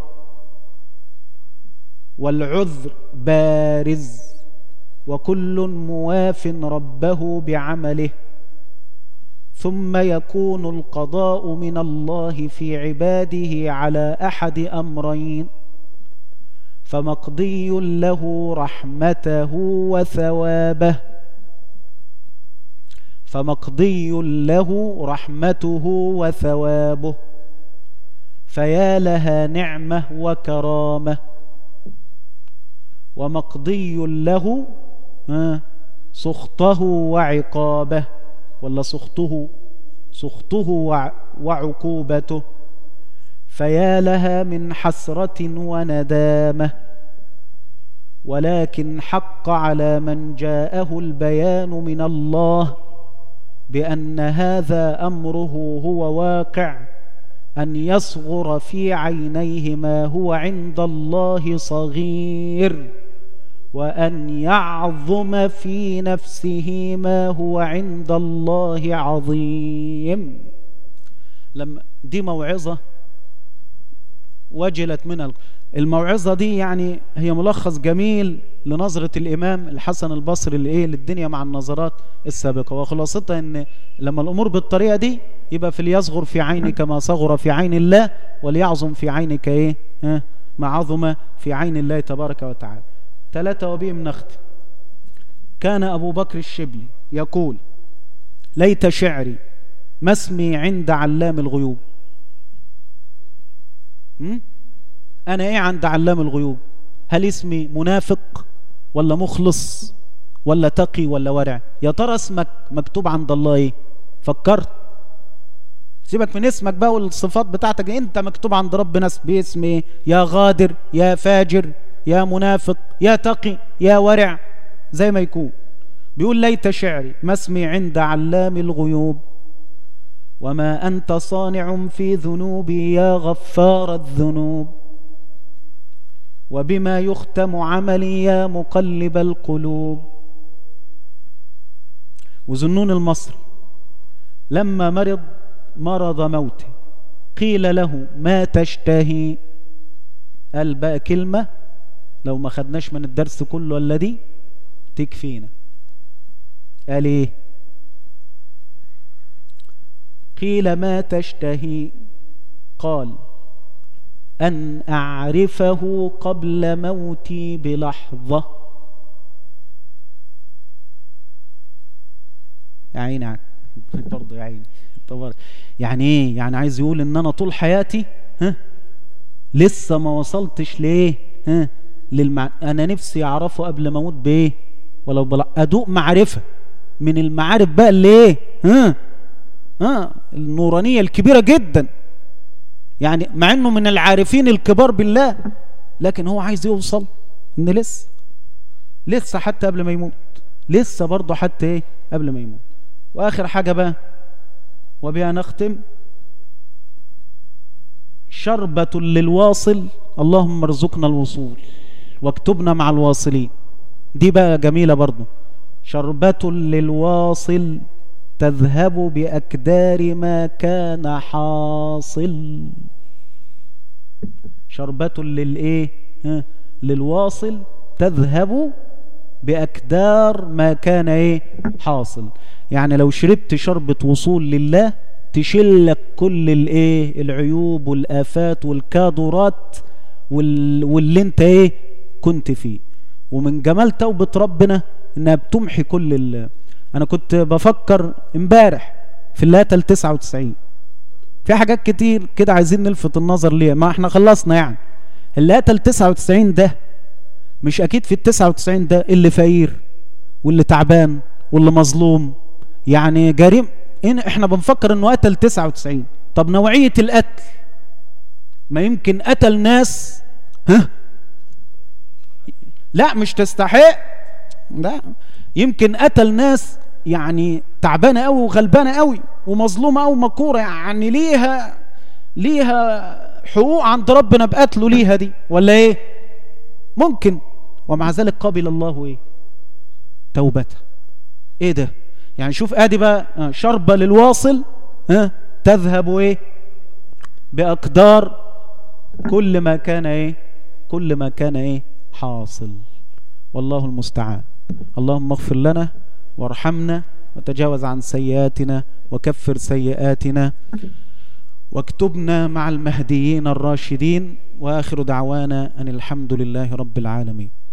S1: والعذر بارز وكل مواف ربه بعمله ثم يكون القضاء من الله في عباده على أحد أمرين فمقضي له رحمته وثوابه فمقضي له رحمته وثوابه فيا لها نعمة وكرامة ومقضي له سخطه وعقابه ولا سخطه سخطه وعقوبته فيا لها من حسرة وندامة ولكن حق على من جاءه البيان من الله بأن هذا أمره هو واقع أن يصغر في عينيه ما هو عند الله صغير وأن يعظم في نفسه ما هو عند الله عظيم لما دي موعظة وجلت منها الموعظة دي يعني هي ملخص جميل لنظرة الإمام الحسن البصري لإيه للدنيا مع النظرات السابقة وخلاصتها إن لما الأمور بالطريقة دي يبقى في ليصغر في عينك ما صغر في عين الله وليعظم في عينك إيه ها ما عظم في عين الله تبارك وتعالى ثلاثة وبهم نختم كان أبو بكر الشبلي يقول ليت شعري ما اسمي عند علام الغيوب أنا إيه عند علام الغيوب هل اسمي منافق ولا مخلص ولا تقي ولا ورع يا ترى اسمك مكتوب عند الله ايه فكرت سيبك من اسمك بقى والصفات بتاعتك انت مكتوب عند ربنا باسم ايه يا غادر يا فاجر يا منافق يا تقي يا ورع زي ما يكون بيقول ليت شعري ما اسمي عند علام الغيوب وما أنت صانع في ذنوبي يا غفار الذنوب وبما يختم عملي يا مقلب القلوب وزنون المصري لما مرض مرض موته قيل له ما تشتهي قال بقى كلمة لو ما خدناش من الدرس كله الذي تكفينا قال ايه قيل ما تشتهي قال أن أعرفه قبل موتي بلحظة يا عيني برضه يا عيني يعني ايه يعني عايز يقول ان انا طول حياتي ها لسه ما وصلتش ليه ها للمع... انا نفسي اعرفه قبل ما اموت بايه ولو بلا ادوق معرفه من المعارف بقى اللي ايه ها ها النورانيه الكبيره جدا يعني مع انه من العارفين الكبار بالله لكن هو عايز يوصل ان لسه لسه حتى قبل ما يموت لسه برضه حتى ايه قبل ما يموت واخر حاجه بقى وبها نختم شربة للواصل اللهم ارزقنا الوصول واكتبنا مع الواصلين دي بقى جميلة برضه شربة للواصل تذهب بأكدار ما كان حاصل شربة للإيه للواصل تذهب بأكدار ما كان إيه حاصل يعني لو شربت شربة وصول لله تشلك كل الإيه العيوب والآفات والكادرات وال... واللي انت إيه كنت فيه ومن جمال توبة ربنا انها بتمحي كل ال... انا كنت بفكر امبارح في اللاتة ال 99 في حاجات كتير كده عايزين نلفت النظر ليها ما احنا خلصنا يعني اللاتة ال 99 ده مش اكيد في ال 99 ده اللي فقير واللي تعبان واللي مظلوم يعني جريم إن احنا بنفكر انه قتل 99 طب نوعية القتل ما يمكن قتل ناس ها لا مش تستحق لا يمكن قتل ناس يعني تعبانه قوي وغلبانه قوي ومظلومه قوي ومكوره يعني ليها ليها حقوق عند ربنا بقتله ليها دي ولا ايه ممكن ومع ذلك قبل الله ايه توبته ايه ده يعني شوف ادي بقى شربة للواصل ها تذهب ايه باقدار كل ما كان ايه كل ما كان ايه حاصل والله المستعان اللهم اغفر لنا وارحمنا وتجاوز عن سيئاتنا وكفر سيئاتنا واكتبنا مع المهديين الراشدين واخر دعوانا ان الحمد لله رب العالمين